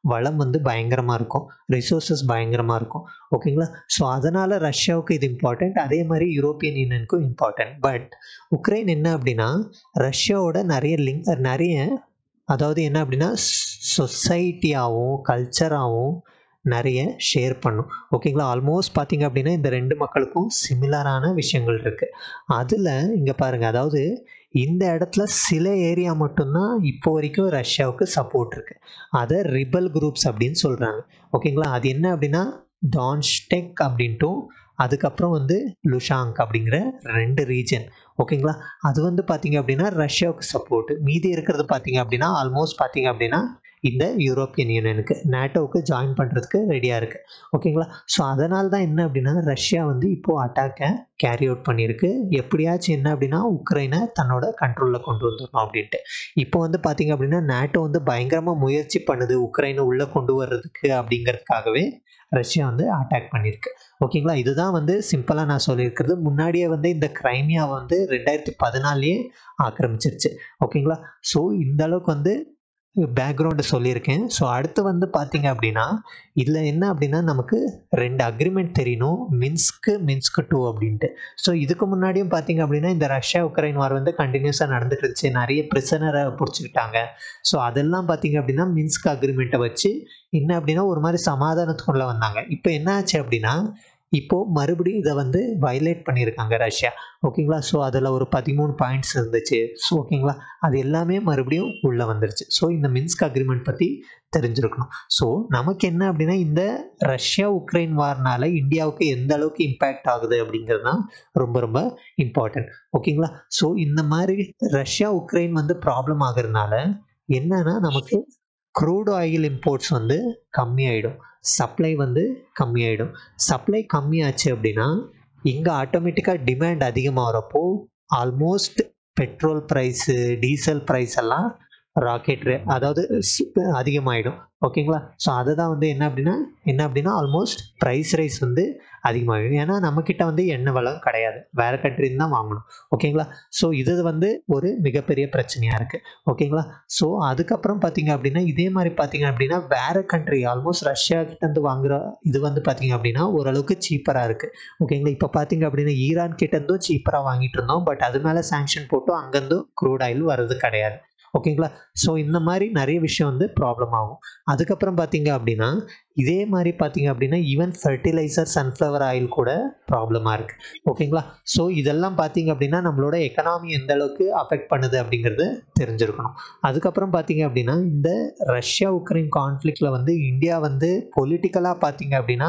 வளம் வந்து பயங்கரமாக இருக்கும் ரிசோர்ஸஸ் பயங்கரமாக இருக்கும் ஓகேங்களா ஸோ அதனால் ரஷ்யாவுக்கு இது இம்பார்ட்டண்ட் அதே மாதிரி யூரோப்பியன் யூனியனுக்கும் இம்பார்ட்டண்ட் பட் உக்ரைன் என்ன அப்படின்னா ரஷ்யாவோட நிறைய லிங்க் நிறைய அதாவது என்ன அப்படின்னா சொசைட்டியாகவும் கல்ச்சராகவும் நிறைய ஷேர் பண்ணும் ஓகேங்களா ஆல்மோஸ்ட் பார்த்தீங்க அப்படின்னா இந்த ரெண்டு மக்களுக்கும் சிமிலரான விஷயங்கள் இருக்குது அதில் இங்கே பாருங்கள் அதாவது இந்த இடத்துல சில ஏரியா மட்டும்தான் இப்போ வரைக்கும் ரஷ்யாவுக்கு சப்போர்ட் இருக்குது அதை ரிபல் குரூப்ஸ் அப்படின்னு சொல்கிறாங்க ஓகேங்களா அது என்ன அப்படின்னா டான்ஸ்டெக் அப்படின்ட்டும் அதுக்கப்புறம் வந்து லுஷாங்க் அப்படிங்கிற ரெண்டு ரீஜன் ஓகேங்களா அது வந்து பார்த்தீங்க அப்படின்னா ரஷ்யாவுக்கு சப்போர்ட் மீதி இருக்கிறது பார்த்தீங்க அப்படின்னா ஆல்மோஸ்ட் பார்த்தீங்க அப்படின்னா இந்த யூரோப்பியன் யூனியனுக்கு நேட்டோவுக்கு ஜாயின் பண்ணுறதுக்கு ரெடியாக இருக்குது ஓகேங்களா ஸோ அதனால தான் என்ன அப்படின்னா ரஷ்யா வந்து இப்போது அட்டாக்கை கேரி அவுட் பண்ணியிருக்கு எப்படியாச்சும் என்ன அப்படின்னா உக்ரைனை தன்னோட கண்ட்ரோலில் கொண்டு வந்துடணும் அப்படின்ட்டு இப்போ வந்து பார்த்தீங்க அப்படின்னா நேட்டோ வந்து பயங்கரமாக முயற்சி பண்ணுது உக்ரைனை உள்ளே கொண்டு வர்றதுக்கு அப்படிங்கிறதுக்காகவே ரஷ்யா வந்து அட்டாக் பண்ணியிருக்கு ஓகேங்களா இதுதான் வந்து சிம்பிளாக நான் சொல்லியிருக்கிறது முன்னாடியே வந்து இந்த கிரைமியா வந்து ரெண்டாயிரத்தி பதினாலேயே ஆக்கிரமிச்சிருச்சு ஓகேங்களா ஸோ இந்த அளவுக்கு வந்து பேக்ரவுண்டு சொல்லியிருக்கேன் ஸோ அடுத்து வந்து பார்த்தீங்க அப்படின்னா இதில் என்ன அப்படின்னா நமக்கு ரெண்டு அக்ரிமெண்ட் தெரியணும் மின்ஸ்க்கு மின்ஸ்க்கு டூ அப்படின்ட்டு ஸோ இதுக்கு முன்னாடியும் பார்த்தீங்க அப்படின்னா இந்த ரஷ்யா உக்ரைன் வார் வந்து கண்டினியூஸாக நடந்துட்டு இருந்துச்சு நிறைய பிரிசனரை பிடிச்சிக்கிட்டாங்க ஸோ அதெல்லாம் பார்த்தீங்க அப்படின்னா மின்ஸ்க் அக்ரிமெண்ட்டை வச்சு என்ன அப்படின்னா ஒரு மாதிரி சமாதானத்துக்குள்ளே வந்தாங்க இப்போ என்ன ஆச்சு அப்படின்னா இப்போது மறுபடியும் இதை வந்து வயலேட் பண்ணியிருக்காங்க ரஷ்யா ஓகேங்களா ஸோ அதில் ஒரு பதிமூணு பாயிண்ட்ஸ் இருந்துச்சு ஸோ ஓகேங்களா அது எல்லாமே மறுபடியும் உள்ளே வந்துருச்சு ஸோ இந்த மின்ஸ்க் அக்ரிமெண்ட் பற்றி தெரிஞ்சிருக்கணும் ஸோ நமக்கு என்ன அப்படின்னா இந்த ரஷ்யா உக்ரைன் வார்னால இந்தியாவுக்கு எந்த அளவுக்கு இம்பேக்ட் ஆகுது அப்படிங்கிறது தான் ரொம்ப ரொம்ப இம்பார்ட்டன்ட் ஓகேங்களா ஸோ இந்த மாதிரி ரஷ்யா உக்ரைன் வந்து ப்ராப்ளம் ஆகுறதுனால என்னன்னா நமக்கு க்ரூட் ஆயில் இம்போர்ட்ஸ் வந்து கம்மியாயிடும் சப்ளை வந்து கம்மியாயிடும் சப்ளை கம்மியாச்சு அப்படின்னா இங்கே ஆட்டோமேட்டிக்காக டிமாண்ட் அதிகமாகிறப்போ almost petrol price diesel price எல்லாம் ராக்கெட் ரே அதாவது அதிகமாகிடும் ஓகேங்களா ஸோ அதை தான் வந்து என்ன அப்படின்னா என்ன அப்படின்னா ஆல்மோஸ்ட் ப்ரைஸ் ரைஸ் வந்து அதிகமாகிடும் ஏன்னா நம்மக்கிட்ட வந்து எண்ணெய் வளம் கிடையாது வேறு கண்ட்ரின்னு தான் வாங்கணும் ஓகேங்களா ஸோ இது வந்து ஒரு மிகப்பெரிய பிரச்சனையாக இருக்குது ஓகேங்களா ஸோ அதுக்கப்புறம் பார்த்தீங்க அப்படின்னா இதே மாதிரி பார்த்தீங்க அப்படின்னா வேறு கண்ட்ரி ஆல்மோஸ்ட் ரஷ்யா கிட்டேருந்து வாங்குற இது வந்து பார்த்தீங்க அப்படின்னா ஓரளவுக்கு சீப்பராக இருக்குது ஓகேங்களா இப்போ பார்த்தீங்க அப்படின்னா ஈரான் கிட்டேருந்தும் சீப்பராக வாங்கிட்டு இருந்தோம் பட் அது மேலே சாங்ஷன் போட்டும் அங்கேருந்தும் க்ரூட் ஆயில் வர்றது கிடையாது ஓகேங்களா ஸோ இந்த மாதிரி நிறைய விஷயம் வந்து ப்ராப்ளம் ஆகும் அதுக்கப்புறம் பார்த்தீங்க அப்படின்னா இதே மாதிரி பார்த்தீங்க அப்படின்னா ஈவன் ஃபர்டிலைசர் சன்ஃப்ளவர் ஆயில் கூட ப்ராப்ளமாக இருக்குது ஓகேங்களா ஸோ இதெல்லாம் பார்த்தீங்க அப்படின்னா நம்மளோட எக்கனாமி எந்த அளவுக்கு அஃபெக்ட் பண்ணுது அப்படிங்கிறது தெரிஞ்சிருக்கணும் அதுக்கப்புறம் பார்த்தீங்க அப்படின்னா இந்த ரஷ்யா உக்ரைன் கான்ஃப்ளிக்டில் வந்து இந்தியா வந்து பொலிட்டிக்கலாக பார்த்தீங்க அப்படின்னா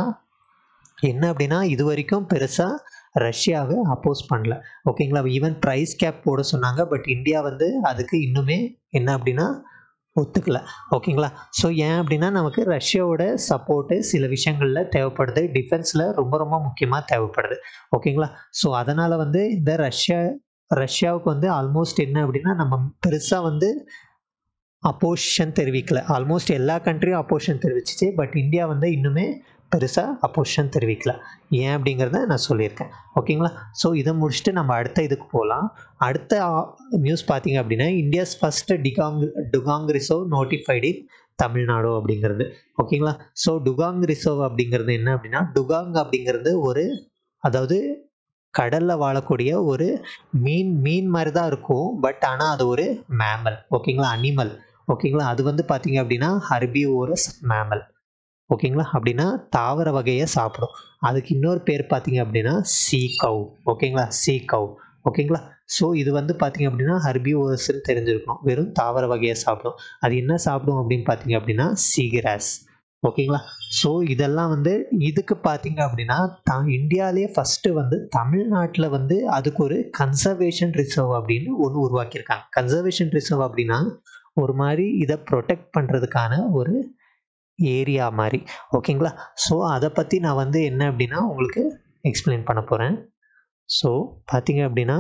என்ன அப்படின்னா இது வரைக்கும் பெருசாக ரஷ்யாவை அப்போஸ் பண்ணல ஓகேங்களா ஈவன் ப்ரைஸ் கேப் போட சொன்னாங்க பட் இந்தியா வந்து அதுக்கு இன்னுமே என்ன அப்படின்னா ஒத்துக்கல ஓகேங்களா ஸோ ஏன் அப்படின்னா நமக்கு ரஷ்யாவோட சப்போர்ட்டு சில விஷயங்களில் தேவைப்படுது டிஃபென்ஸில் ரொம்ப ரொம்ப முக்கியமாக தேவைப்படுது ஓகேங்களா ஸோ அதனால் வந்து இந்த ரஷ்யா ரஷ்யாவுக்கு வந்து ஆல்மோஸ்ட் என்ன அப்படின்னா நம்ம பெருசாக வந்து அப்போஷன் தெரிவிக்கல ஆல்மோஸ்ட் எல்லா கண்ட்ரியும் அப்போஷன் தெரிவிச்சிச்சு பட் இந்தியா வந்து இன்னுமே பெருசாக அப்போஷன் தெரிவிக்கல ஏன் அப்படிங்கிறத நான் சொல்லியிருக்கேன் ஓகேங்களா ஸோ இதை முடிச்சுட்டு நம்ம அடுத்த இதுக்கு போகலாம் அடுத்த நியூஸ் பார்த்தீங்க அப்படின்னா India's first dugong dugong reserve notified in Tamil Nadu அப்படிங்கிறது ஓகேங்களா ஸோ டுகாங் ரிசர்வ் அப்படிங்கிறது என்ன அப்படின்னா டுகாங் அப்படிங்கிறது ஒரு அதாவது கடலில் வாழக்கூடிய ஒரு மீன் மீன் மாதிரி தான் இருக்கும் பட் ஆனால் அது ஒரு மேமல் ஓகேங்களா அனிமல் ஓகேங்களா அது வந்து பார்த்தீங்க அப்படின்னா ஹர்பிவோரஸ் மேமல் ஓகேங்களா அப்படின்னா தாவர வகையை சாப்பிடும் அதுக்கு இன்னொரு பேர் பார்த்தீங்க அப்படின்னா சீ கவ் ஓகேங்களா சீ கவ் ஓகேங்களா ஸோ இது வந்து பார்த்தீங்க அப்படின்னா ஹர்பிவோரஸ்ன்னு தெரிஞ்சிருக்கணும் வெறும் தாவர வகையை சாப்பிடும் அது என்ன சாப்பிடும் அப்படின்னு பார்த்தீங்க அப்படின்னா சீகிராஸ் ஓகேங்களா ஸோ இதெல்லாம் வந்து இதுக்கு பார்த்தீங்க அப்படின்னா த இந்தியாவிலே ஃபஸ்ட்டு வந்து தமிழ்நாட்டில் வந்து அதுக்கு ஒரு கன்சர்வேஷன் ரிசர்வ் அப்படின்னு ஒன்று உருவாக்கியிருக்காங்க கன்சர்வேஷன் ரிசர்வ் அப்படின்னா ஒரு மாதிரி இதை ப்ரொடெக்ட் பண்ணுறதுக்கான ஒரு ஏரியா மாதிரி ஓகேங்களா ஸோ அதை பற்றி நான் வந்து என்ன அப்படின்னா உங்களுக்கு எக்ஸ்பிளைன் பண்ண போகிறேன் ஸோ பார்த்தீங்க அப்படின்னா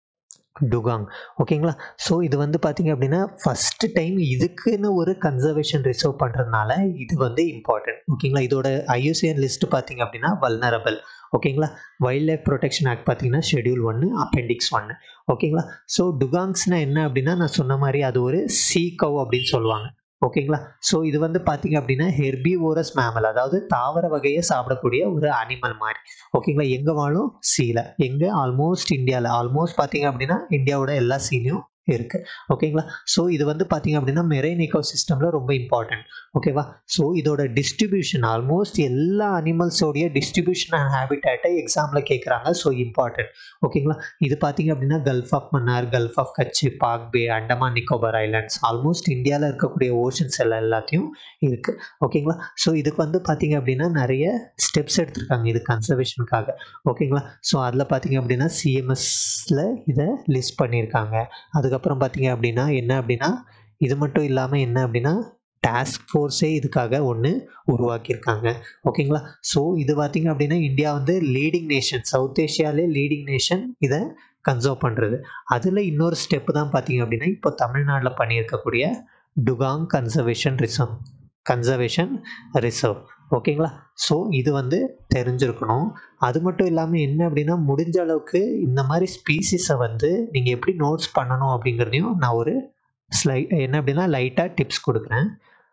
டுகாங் ஓகேங்களா ஸோ இது வந்து பார்த்தீங்க அப்படின்னா ஃபஸ்ட்டு டைம் இதுக்குன்னு ஒரு கன்சர்வேஷன் ரிசர்வ் பண்ணுறதுனால இது வந்து இம்பார்ட்டன்ட் ஓகேங்களா இதோட ஐயூசிஎன் லிஸ்ட் பார்த்தீங்க அப்படின்னா வல்னரபிள் ஓகேங்களா வைல்ட் லைஃப் ப்ரொடெக்ஷன் ஆக்ட் பார்த்தீங்கன்னா ஷெடியூல் ஒன்று அப்பெண்டிக்ஸ் ஒன்று ஓகேங்களா ஸோ டுகாங்ஸ்னால் என்ன அப்படின்னா நான் சொன்ன மாதிரி அது ஒரு சீ கவ் அப்படின்னு சொல்லுவாங்க ஓகேங்களா ஸோ இது வந்து பார்த்தீங்க அப்படின்னா ஹெர்பி ஓரஸ் மேமல் அதாவது தாவர வகையை சாப்பிடக்கூடிய ஒரு அனிமல் மாதிரி ஓகேங்களா எங்கே வாழும் சீல எங்கே ஆல்மோஸ்ட் இந்தியாவில் ஆல்மோஸ்ட் பார்த்தீங்க அப்படின்னா இந்தியாவோட எல்லா சீலையும் இருக்குது ஓகேங்களா ஸோ இது வந்து பார்த்தீங்க அப்படின்னா மெரைன் இக்கோ சிஸ்டமில் ரொம்ப இம்பார்ட்டன்ட் ஓகேவா ஸோ இதோட டிஸ்ட்ரிபியூஷன் ஆல்மோஸ்ட் எல்லா அனிமல்ஸோடைய டிஸ்ட்ரிபியூஷன் அண்ட் ஹேபிட்டேட்டை எக்ஸாமில் கேட்குறாங்க ஸோ இம்பார்ட்டன்ட் ஓகேங்களா இது பார்த்தீங்க அப்படின்னா Gulf of Mannar Gulf of Kutch Palk Bay Andaman Nicobar Islands almost இந்தியாவில் இருக்கக்கூடிய ஓஷன்ஸ் எல்லாம் எல்லாத்தையும் இருக்குது ஓகேங்களா ஸோ இதுக்கு வந்து பார்த்தீங்க அப்படின்னா நிறைய ஸ்டெப்ஸ் எடுத்திருக்காங்க இது கன்சர்வேஷனுக்காக ஓகேங்களா ஸோ அதில் பார்த்தீங்க அப்படின்னா சிஎம்எஸ்ல இதை லிஸ்ட் பண்ணியிருக்காங்க அதுக்கப்புறம் பார்த்தீங்க அப்படின்னா என்ன அப்படின்னா இது மட்டும் இல்லாமல் என்ன அப்படின்னா டாஸ்க் ஃபோர்ஸே இதுக்காக ஒன்று உருவாக்கியிருக்காங்க ஓகேங்களா ஸோ இது பார்த்தீங்க அப்படின்னா இந்தியா வந்து லீடிங் நேஷன் சவுத் ஏஷியாலே லீடிங் நேஷன் இதை கன்சர்வ் பண்ணுறது அதில் இன்னொரு ஸ்டெப்பு தான் பார்த்தீங்க அப்படின்னா இப்போ தமிழ்நாட்டில் பண்ணியிருக்கக்கூடிய dugong conservation reserve conservation reserve ஓகேங்களா ஸோ இது வந்து தெரிஞ்சிருக்கணும் அது மட்டும் இல்லாமல் என்ன அப்படின்னா முடிஞ்ச அளவுக்கு இந்த மாதிரி ஸ்பீசிஸை வந்து நீங்கள் எப்படி நோட்ஸ் பண்ணணும் அப்படிங்கிறதையும் நான் ஒரு ஸ்லை என்ன அப்படின்னா லைட்டாக டிப்ஸ் கொடுக்குறேன்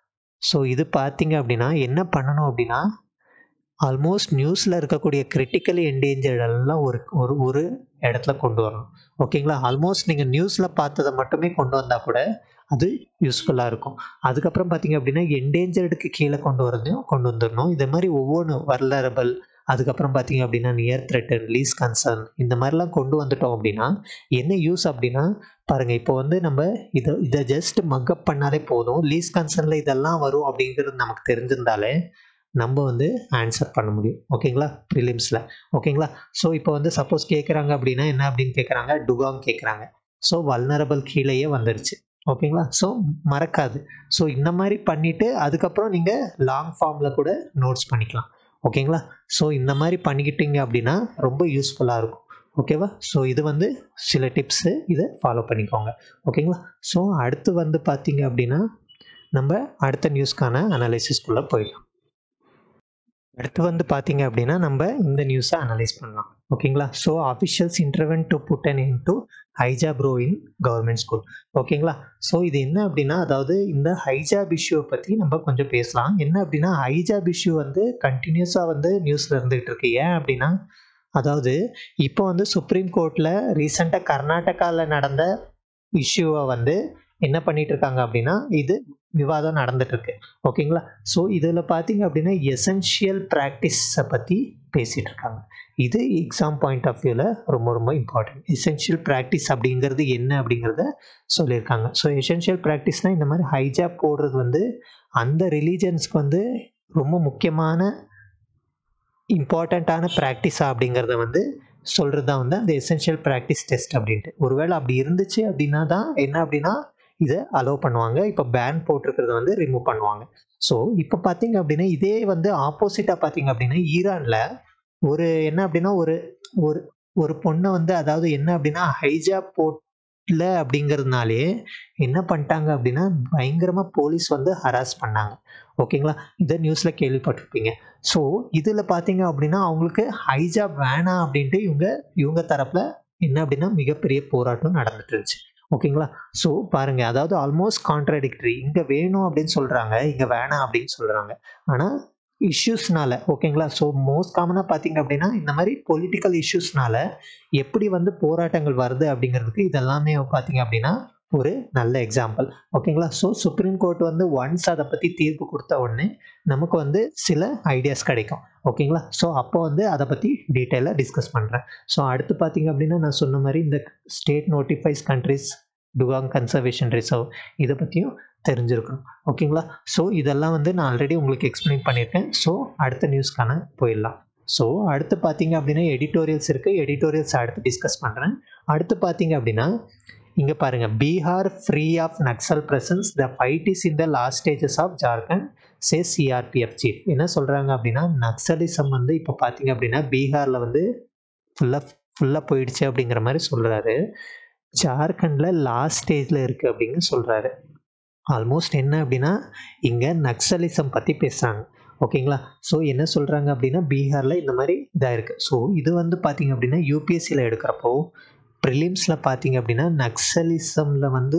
ஸோ இது பார்த்தீங்க அப்படின்னா என்ன பண்ணணும் அப்படின்னா ஆல்மோஸ்ட் நியூஸில் இருக்கக்கூடிய கிரிட்டிக்கலி என்டேஞ்சர்டெல்லாம் ஒரு ஒரு ஒரு இடத்துல கொண்டு வரணும் ஓகேங்களா ஆல்மோஸ்ட் நீங்கள் நியூஸில் பார்த்ததை மட்டுமே கொண்டு வந்தால் கூட அது யூஸ்ஃபுல்லாக இருக்கும் அதுக்கப்புறம் பார்த்தீங்க அப்படின்னா என்டேஞ்சர்டுக்கு கீழே கொண்டு வரதையும் கொண்டு வந்துடணும் இந்த மாதிரி ஒவ்வொன்று வர்லரபிள் அதுக்கப்புறம் பார்த்தீங்க அப்படின்னா நியர் த்ரெட்டன் லீஸ் கன்சர்ன் இந்த மாதிரிலாம் கொண்டு வந்துட்டோம் அப்படின்னா என்ன யூஸ் அப்படின்னா பாருங்கள் இப்போ வந்து நம்ம இதை இதை ஜஸ்ட் மக்கப் பண்ணாலே போதும் லீஸ் கன்சர்னில் இதெல்லாம் வரும் அப்படிங்கிறது நமக்கு தெரிஞ்சிருந்தாலே நம்ம வந்து ஆன்சர் பண்ண முடியும் ஓகேங்களா ப்ரிலிம்ஸில் ஓகேங்களா ஸோ இப்போ வந்து சப்போஸ் கேட்குறாங்க அப்படின்னா என்ன அப்படின்னு கேட்குறாங்க டுகாங் கேட்குறாங்க ஸோ வல்னரபிள் கீழேயே வந்துருச்சு ஓகேங்களா ஸோ மறக்காது ஸோ இந்த மாதிரி பண்ணிவிட்டு அதுக்கப்புறம் நீங்கள் லாங் ஃபார்மில் கூட நோட்ஸ் பண்ணிக்கலாம் ஓகேங்களா ஸோ இந்த மாதிரி பண்ணிக்கிட்டீங்க அப்படின்னா ரொம்ப யூஸ்ஃபுல்லாக இருக்கும் ஓகேவா ஸோ இது வந்து சில டிப்ஸு இதை ஃபாலோ பண்ணிக்கோங்க ஓகேங்களா ஸோ அடுத்து வந்து பார்த்தீங்க அப்படின்னா நம்ம அடுத்த நியூஸ்க்கான அனலைசிஸ்குள்ளே போயிடலாம் அடுத்து வந்து பார்த்தீங்க அப்படின்னா நம்ம இந்த நியூஸை அனலைஸ் பண்ணலாம் ஓகேங்களா so officials intervene to put an end to hijab row in government school ஓகேங்களா ஸோ இது என்ன அப்படின்னா அதாவது இந்த ஹைஜாப் இஷ்யூவை பற்றி நம்ம கொஞ்சம் பேசலாம் என்ன அப்படின்னா ஹைஜாப் இஷ்யூ வந்து கண்டினியூஸாக வந்து நியூஸில் இருந்துகிட்டு இருக்கு ஏன் அப்படின்னா அதாவது இப்போ வந்து சுப்ரீம் கோர்ட்டில் ரீசெண்டாக கர்நாடகாவில் நடந்த இஷ்யூவை வந்து என்ன பண்ணிட்டு இருக்காங்க அப்படின்னா இது விவாதம் நடந்துட்டு இருக்கு ஓகேங்களா ஸோ இதில் பார்த்தீங்க அப்படின்னா எசென்ஷியல் ப்ராக்டிஸை பற்றி பேசிகிட்டு இருக்காங்க இது எக்ஸாம் பாயிண்ட் ஆஃப் வியூவில் ரொம்ப ரொம்ப இம்பார்ட்டன்ட் எசென்ஷியல் ப்ராக்டிஸ் அப்படிங்கிறது என்ன அப்படிங்கிறத சொல்லியிருக்காங்க ஸோ எசென்ஷியல் ப்ராக்டிஸ்னால் இந்த மாதிரி ஹைஜாப் போடுறது வந்து அந்த ரிலீஜன்ஸ்க்கு வந்து ரொம்ப முக்கியமான இம்பார்ட்டண்ட்டான ப்ராக்டிஸா அப்படிங்கிறத வந்து சொல்கிறது தான் வந்து அந்த எசென்ஷியல் ப்ராக்டிஸ் டெஸ்ட் அப்படின்ட்டு ஒருவேளை அப்படி இருந்துச்சு அப்படின்னா தான் என்ன அப்படின்னா இதை அலோவ் பண்ணுவாங்க இப்போ பேன் போட்டிருக்கிறத வந்து ரிமூவ் பண்ணுவாங்க ஸோ இப்போ பார்த்தீங்க அப்படின்னா இதே வந்து ஆப்போசிட்டாக பார்த்தீங்க அப்படின்னா ஈரானில் ஒரு என்ன அப்படின்னா ஒரு ஒரு ஒரு பொண்ணை வந்து அதாவது என்ன அப்படின்னா ஹைஜாப் போட்ல அப்படிங்கிறதுனாலே என்ன பண்ணிட்டாங்க அப்படின்னா பயங்கரமாக போலீஸ் வந்து ஹராஸ் பண்ணாங்க ஓகேங்களா இதை நியூஸில் கேள்விப்பட்டிருப்பீங்க ஸோ இதில் பார்த்தீங்க அப்படின்னா அவங்களுக்கு ஹைஜாப் வேணாம் அப்படின்ட்டு இவங்க இவங்க தரப்பில் என்ன அப்படின்னா மிகப்பெரிய போராட்டம் நடந்துட்டு இருந்துச்சு ஓகேங்களா ஸோ பாருங்க அதாவது ஆல்மோஸ்ட் கான்ட்ராடிக்டரி இங்கே வேணும் அப்படின்னு சொல்கிறாங்க இங்கே வேணாம் அப்படின்னு சொல்கிறாங்க ஆனால் இஷ்யூஸ்னால ஓகேங்களா ஸோ மோஸ்ட் காமனாக பார்த்தீங்க அப்படின்னா இந்த மாதிரி பொலிட்டிக்கல் இஷ்யூஸ்னால எப்படி வந்து போராட்டங்கள் வருது அப்படிங்கிறதுக்கு இதெல்லாமே பார்த்தீங்க அப்படின்னா ஒரு நல்ல எக்ஸாம்பிள் ஓகேங்களா ஸோ சுப்ரீம் கோர்ட் வந்து ஒன்ஸ் அதை பற்றி தீர்ப்பு கொடுத்த உடனே நமக்கு வந்து சில ஐடியாஸ் கிடைக்கும் ஓகேங்களா ஸோ அப்போ வந்து அதை பற்றி டீட்டெயிலாக டிஸ்கஸ் பண்ணுறேன் ஸோ அடுத்து பார்த்தீங்க அப்படின்னா நான் சொன்ன மாதிரி இந்த state notifies countries dugong conservation reserve இதை பற்றியும் தெரிஞ்சிருக்கணும் ஓகேங்களா ஸோ இதெல்லாம் வந்து நான் ஆல்ரெடி உங்களுக்கு எக்ஸ்பிளைன் பண்ணியிருக்கேன் ஸோ அடுத்த நியூஸ்க்கான போயிடலாம் ஸோ அடுத்து பார்த்தீங்க அப்படின்னா எடிட்டோரியல்ஸ் இருக்குது எடிட்டோரியல்ஸ் அடுத்து டிஸ்கஸ் பண்ணுறேன் அடுத்து பார்த்தீங்க அப்படின்னா இங்கே பாருங்கள் Bihar free of Naxal presence the fight is in the last stages of Jharkhand says CRPF chief என்ன சொல்கிறாங்க அப்படின்னா நக்சலிசம் வந்து இப்போ பார்த்தீங்க அப்படின்னா பீகாரில் வந்து ஃபுல்லாக ஃபுல்லாக போயிடுச்சு அப்படிங்கிற மாதிரி சொல்கிறாரு ஜார்க்கண்டில் லாஸ்ட் ஸ்டேஜில் இருக்குது அப்படின்னு சொல்கிறாரு ஆல்மோஸ்ட் என்ன அப்படின்னா இங்கே நக்சலிசம் பற்றி பேசுகிறாங்க ஓகேங்களா ஸோ என்ன சொல்கிறாங்க அப்படின்னா பீகாரில் இந்த மாதிரி இதாக இருக்குது ஸோ இது வந்து பார்த்தீங்க அப்படின்னா யூபிஎஸ்சியில் எடுக்கிறப்போ ப்ரிலிம்ஸில் பார்த்தீங்க அப்படின்னா நக்சலிசமில் வந்து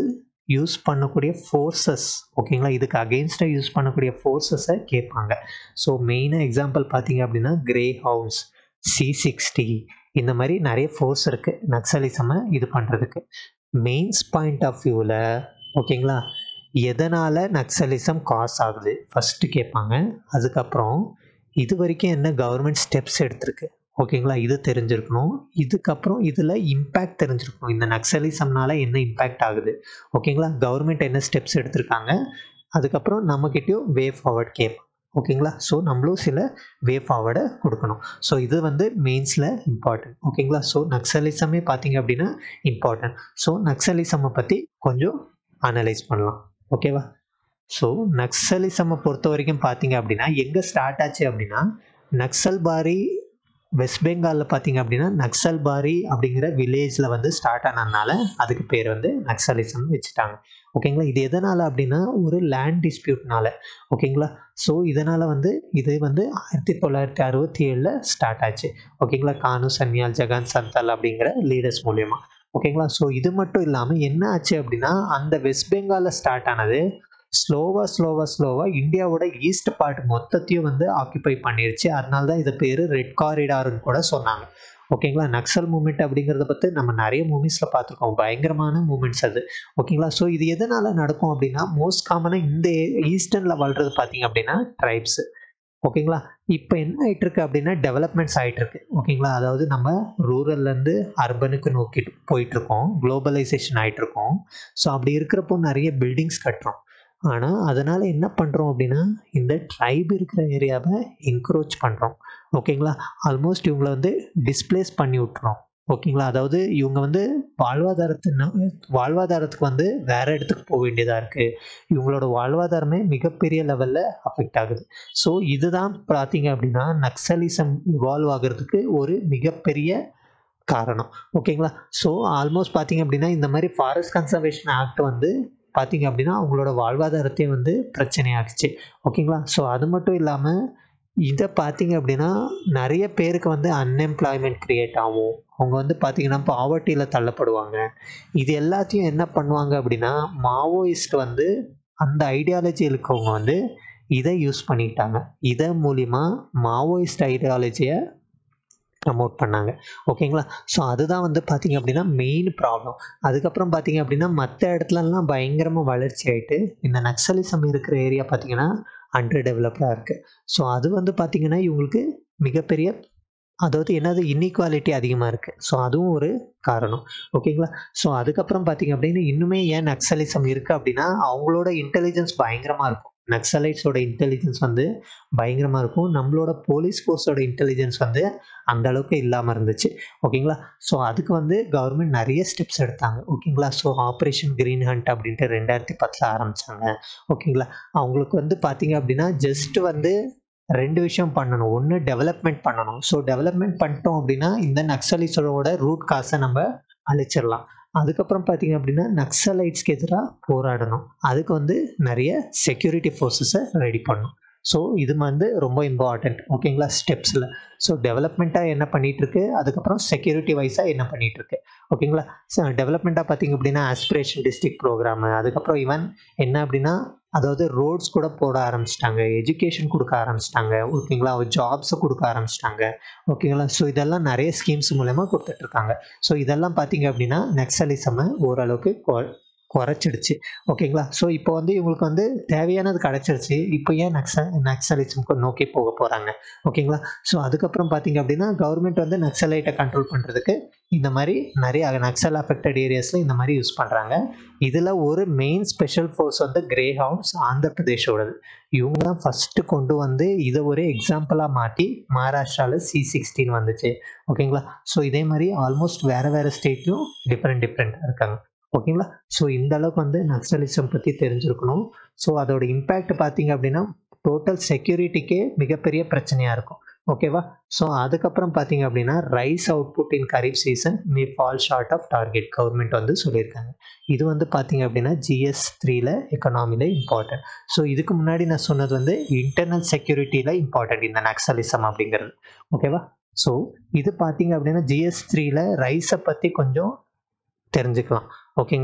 யூஸ் பண்ணக்கூடிய ஃபோர்ஸஸ் ஓகேங்களா இதுக்கு அகெயின்ஸ்டாக யூஸ் பண்ணக்கூடிய ஃபோர்ஸஸை கேட்பாங்க ஸோ மெயினாக எக்ஸாம்பிள் பார்த்தீங்க அப்படின்னா கிரே ஹவுஸ் சி சிக்ஸ்டி இந்த மாதிரி நிறைய ஃபோர்ஸ் இருக்குது நக்சலிசமை இது பண்ணுறதுக்கு மெயின்ஸ் பாயிண்ட் ஆஃப் வியூவில் ஓகேங்களா எதனால் நக்சலிசம் காஸ் ஆகுது ஃபஸ்ட்டு கேட்பாங்க அதுக்கப்புறம் இது வரைக்கும் என்ன கவர்மெண்ட் ஸ்டெப்ஸ் எடுத்திருக்கு ஓகேங்களா இது தெரிஞ்சிருக்கணும் இதுக்கப்புறம் இதில் இம்பேக்ட் தெரிஞ்சிருக்கணும் இந்த நக்சலிசம்னால என்ன இம்பேக்ட் ஆகுது ஓகேங்களா கவர்மெண்ட் என்ன ஸ்டெப்ஸ் எடுத்திருக்காங்க அதுக்கப்புறம் நம்மக்கிட்டேயும் வே ஃபார்வர்ட் கேட்பாங்க ஓகேங்களா ஸோ நம்மளும் சில வே ஃபார்வர்டை கொடுக்கணும் ஸோ இது வந்து மெயின்ஸில் இம்பார்ட்டன்ட் ஓகேங்களா ஸோ நக்சலிசமே பார்த்தீங்க அப்படின்னா இம்பார்ட்டன்ட் ஸோ நக்சலிசமை பற்றி கொஞ்சம் அனலைஸ் பண்ணலாம் ஓகேவா ஸோ நக்சலிசமை பொறுத்த வரைக்கும் பார்த்தீங்க அப்படின்னா எங்கே ஸ்டார்ட் ஆச்சு அப்படின்னா நக்சல்பாரி வெஸ்ட் பெங்காலில் பார்த்தீங்க அப்படின்னா நக்சல்பாரி அப்படிங்கிற வில்லேஜில் வந்து ஸ்டார்ட் ஆனதுனால அதுக்கு பேர் வந்து நக்சலிசம் வச்சுட்டாங்க ஓகேங்களா இது எதனால் அப்படின்னா ஒரு லேண்ட் டிஸ்பியூட்னால ஓகேங்களா ஸோ இதனால் வந்து இது வந்து ஆயிரத்தி தொள்ளாயிரத்தி அறுபத்தி ஏழில் ஸ்டார்ட் ஆச்சு ஓகேங்களா கானு சன்யால் ஜகான் சந்தால் அப்படிங்கிற லீடர்ஸ் மூலயமா ஓகேங்களா ஸோ இது மட்டும் இல்லாமல் என்ன ஆச்சு அப்படின்னா அந்த வெஸ்ட் பெங்காலில் ஸ்டார்ட் ஆனது ஸ்லோவாக ஸ்லோவாக ஸ்லோவாக இந்தியாவோட ஈஸ்ட் பார்ட் மொத்தத்தையும் வந்து ஆக்கியபை பண்ணிருச்சு அதனால தான் இது பேர் ரெட் காரிடார்னு கூட சொன்னாங்க ஓகேங்களா நக்சல் மூமெண்ட் அப்படிங்கிறத பற்றி நம்ம நிறைய மூவிஸில் பார்த்துருக்கோம் பயங்கரமான மூமெண்ட்ஸ் அது ஓகேங்களா ஸோ இது எதனால் நடக்கும் அப்படின்னா மோஸ்ட் காமனாக இந்த ஈஸ்டர்னில் வாழ்றது பார்த்தீங்க அப்படின்னா ட்ரைப்ஸு ஓகேங்களா இப்போ என்ன ஆகிட்டு இருக்கு அப்படின்னா டெவலப்மெண்ட்ஸ் ஆகிட்டு இருக்கு ஓகேங்களா அதாவது நம்ம ரூரல்லேருந்து அர்பனுக்கு நோக்கி போயிட்டுருக்கோம் குளோபலைசேஷன் ஆகிட்டு இருக்கோம் ஸோ அப்படி இருக்கிறப்போ நிறைய பில்டிங்ஸ் கட்டுறோம் ஆனால் அதனால் என்ன பண்ணுறோம் அப்படின்னா இந்த ட்ரைப் இருக்கிற ஏரியாவை என்க்ரோச் பண்ணுறோம் ஓகேங்களா ஆல்மோஸ்ட் இவங்களை வந்து டிஸ்பிளேஸ் பண்ணி விட்டுறோம் ஓகேங்களா அதாவது இவங்க வந்து வாழ்வாதாரத்து வாழ்வாதாரத்துக்கு வந்து வேறு இடத்துக்கு போக வேண்டியதாக இருக்குது இவங்களோட வாழ்வாதாரமே மிகப்பெரிய லெவலில் அஃபெக்ட் ஆகுது ஸோ இதுதான் பார்த்தீங்க அப்படின்னா நக்சலிசம் இவால்வ் ஆகிறதுக்கு ஒரு மிகப்பெரிய காரணம் ஓகேங்களா ஸோ ஆல்மோஸ்ட் பார்த்தீங்க அப்படின்னா இந்த மாதிரி ஃபாரஸ்ட் கன்சர்வேஷன் ஆக்ட் வந்து பார்த்தீங்க அப்படின்னா அவங்களோட வாழ்வாதாரத்தையும் வந்து பிரச்சனையாகிச்சு ஓகேங்களா ஸோ அது மட்டும் இல்லாமல் இதை பார்த்தீங்க அப்படின்னா நிறைய பேருக்கு வந்து அன்எம்ப்ளாய்மெண்ட் க்ரியேட் ஆகும் அவங்க வந்து பார்த்திங்கன்னா பாவர்ட்டியில் தள்ளப்படுவாங்க இது எல்லாத்தையும் என்ன பண்ணுவாங்க அப்படின்னா மாவோயிஸ்ட் வந்து அந்த ஐடியாலஜி இருக்கவங்க வந்து இதை யூஸ் பண்ணிக்கிட்டாங்க இதை மூலிமா மாவோயிஸ்ட் ஐடியாலஜியை ப்ரமோட் பண்ணாங்க ஓகேங்களா ஸோ அதுதான் வந்து பார்த்திங்க அப்படின்னா மெயின் ப்ராப்ளம் அதுக்கப்புறம் பார்த்திங்க அப்படின்னா மற்ற இடத்துலலாம் பயங்கரமாக வளர்ச்சி ஆகிட்டு இந்த நக்சலிசம் இருக்கிற ஏரியா பார்த்திங்கன்னா அண்டர் டெவலப்டாக இருக்குது ஸோ அது வந்து பார்த்திங்கன்னா இவங்களுக்கு மிகப்பெரிய அதாவது என்னது இன்இக்வாலிட்டி அதிகமாக இருக்குது ஸோ அதுவும் ஒரு காரணம் ஓகேங்களா ஸோ அதுக்கப்புறம் பார்த்திங்க அப்படின்னா இன்னுமே ஏன் நக்சலிசம் இருக்குது அப்படின்னா அவங்களோட இன்டெலிஜென்ஸ் பயங்கரமாக இருக்கும் நக்சலைட்ஸோட இன்டெலிஜென்ஸ் வந்து பயங்கரமாக இருக்கும் நம்மளோட போலீஸ் ஃபோர்ஸோட இன்டெலிஜென்ஸ் வந்து அந்த அளவுக்கு இல்லாமல் இருந்துச்சு ஓகேங்களா ஸோ அதுக்கு வந்து கவர்மெண்ட் நிறைய ஸ்டெப்ஸ் எடுத்தாங்க ஓகேங்களா ஸோ ஆப்ரேஷன் க்ரீன் ஹண்ட் அப்படின்ட்டு ரெண்டாயிரத்தி பத்தில் ஆரம்பித்தாங்க ஓகேங்களா அவங்களுக்கு வந்து பார்த்தீங்க அப்படின்னா ஜஸ்ட் வந்து ரெண்டு விஷயம் பண்ணணும் ஒன்று டெவலப்மெண்ட் பண்ணணும் ஸோ டெவலப்மெண்ட் பண்ணிட்டோம் அப்படின்னா இந்த நக்சலைட்ஸோட ரூட் காசை நம்ம அழிச்சிடலாம் அதுக்கப்புறம் பார்த்தீங்க அப்படின்னா நக்சலைட்ஸ்க்கு எதிராக போராடணும் அதுக்கு வந்து நிறைய செக்யூரிட்டி ஃபோர்ஸஸை ரெடி பண்ணணும் ஸோ இது வந்து ரொம்ப இம்பார்ட்டண்ட் ஓகேங்களா ஸ்டெப்ஸில் ஸோ டெவலப்மெண்ட்டாக என்ன பண்ணிகிட்ருக்கு அதுக்கப்புறம் செக்யூரிட்டி வைஸாக என்ன பண்ணிகிட்ருக்கு ஓகேங்களா ஸோ டெவலப்மெண்ட்டாக பார்த்தீங்க அப்படின்னா ஆஸ்பிரேஷன் டிஸ்ட்ரிக்ட் ப்ரோக்ராமு அதுக்கப்புறம் ஈவன் என்ன அப்படின்னா அதாவது ரோட்ஸ் கூட போட ஆரம்பிச்சிட்டாங்க எஜுகேஷன் கொடுக்க ஆரம்பிச்சிட்டாங்க ஓகேங்களா ஜாப்ஸை கொடுக்க ஆரம்பிச்சிட்டாங்க ஓகேங்களா ஸோ இதெல்லாம் நிறைய ஸ்கீம்ஸ் மூலயமா கொடுத்துட்ருக்காங்க ஸோ இதெல்லாம் பார்த்தீங்க அப்படின்னா நக்சலிசமை ஓரளவுக்கு குறைச்சிடுச்சு ஓகேங்களா ஸோ இப்போ வந்து இவங்களுக்கு வந்து தேவையானது கிடச்சிருச்சு இப்போ ஏன் நக்ச நக்சலிசம்க்கு நோக்கி போக போகிறாங்க ஓகேங்களா ஸோ அதுக்கப்புறம் பார்த்தீங்க அப்படின்னா கவர்மெண்ட் வந்து நக்சலைட்டை கண்ட்ரோல் பண்ணுறதுக்கு இந்த மாதிரி நிறைய நக்சல் அஃபெக்டட் ஏரியாஸில் இந்த மாதிரி யூஸ் பண்ணுறாங்க இதில் ஒரு மெயின் ஸ்பெஷல் ஃபோர்ஸ் வந்து கிரே ஹவுன்ஸ் ஆந்திர பிரதேஷோடது இவங்க தான் ஃபஸ்ட்டு கொண்டு வந்து இதை ஒரு எக்ஸாம்பிளாக மாற்றி மகாராஷ்டிராவில் சி சிக்ஸ்டீன் வந்துச்சு ஓகேங்களா ஸோ இதே மாதிரி ஆல்மோஸ்ட் வேறு வேறு ஸ்டேட்லையும் டிஃப்ரெண்ட் டிஃப்ரெண்ட்டாக இருக்காங்க ஓகேங்களா ஸோ இந்த அளவுக்கு வந்து நக்சலிசம் பற்றி தெரிஞ்சிருக்கணும் ஸோ அதோட இம்பேக்ட் பார்த்தீங்க அப்படின்னா டோட்டல் செக்யூரிட்டிக்கே மிகப்பெரிய பிரச்சனையாக இருக்கும் ஓகேவா ஸோ அதுக்கப்புறம் பார்த்தீங்க அப்படின்னா rice output in kharif season may fall short of target government வந்து சொல்லியிருக்காங்க இது வந்து பார்த்தீங்க அப்படின்னா ஜிஎஸ் த்ரீல எக்கனாமியில் இம்பார்ட்டன்ட் ஸோ இதுக்கு முன்னாடி நான் சொன்னது வந்து இன்டர்னல் செக்யூரிட்டியில் இம்பார்ட்டன்ட் இந்த நக்சலிசம் அப்படிங்கிறது ஓகேவா ஸோ இது பார்த்தீங்க அப்படின்னா ஜிஎஸ் த்ரீல ரைஸை பற்றி கொஞ்சம் தெரிஞ்சுக்கலாம் ஓகேங்களா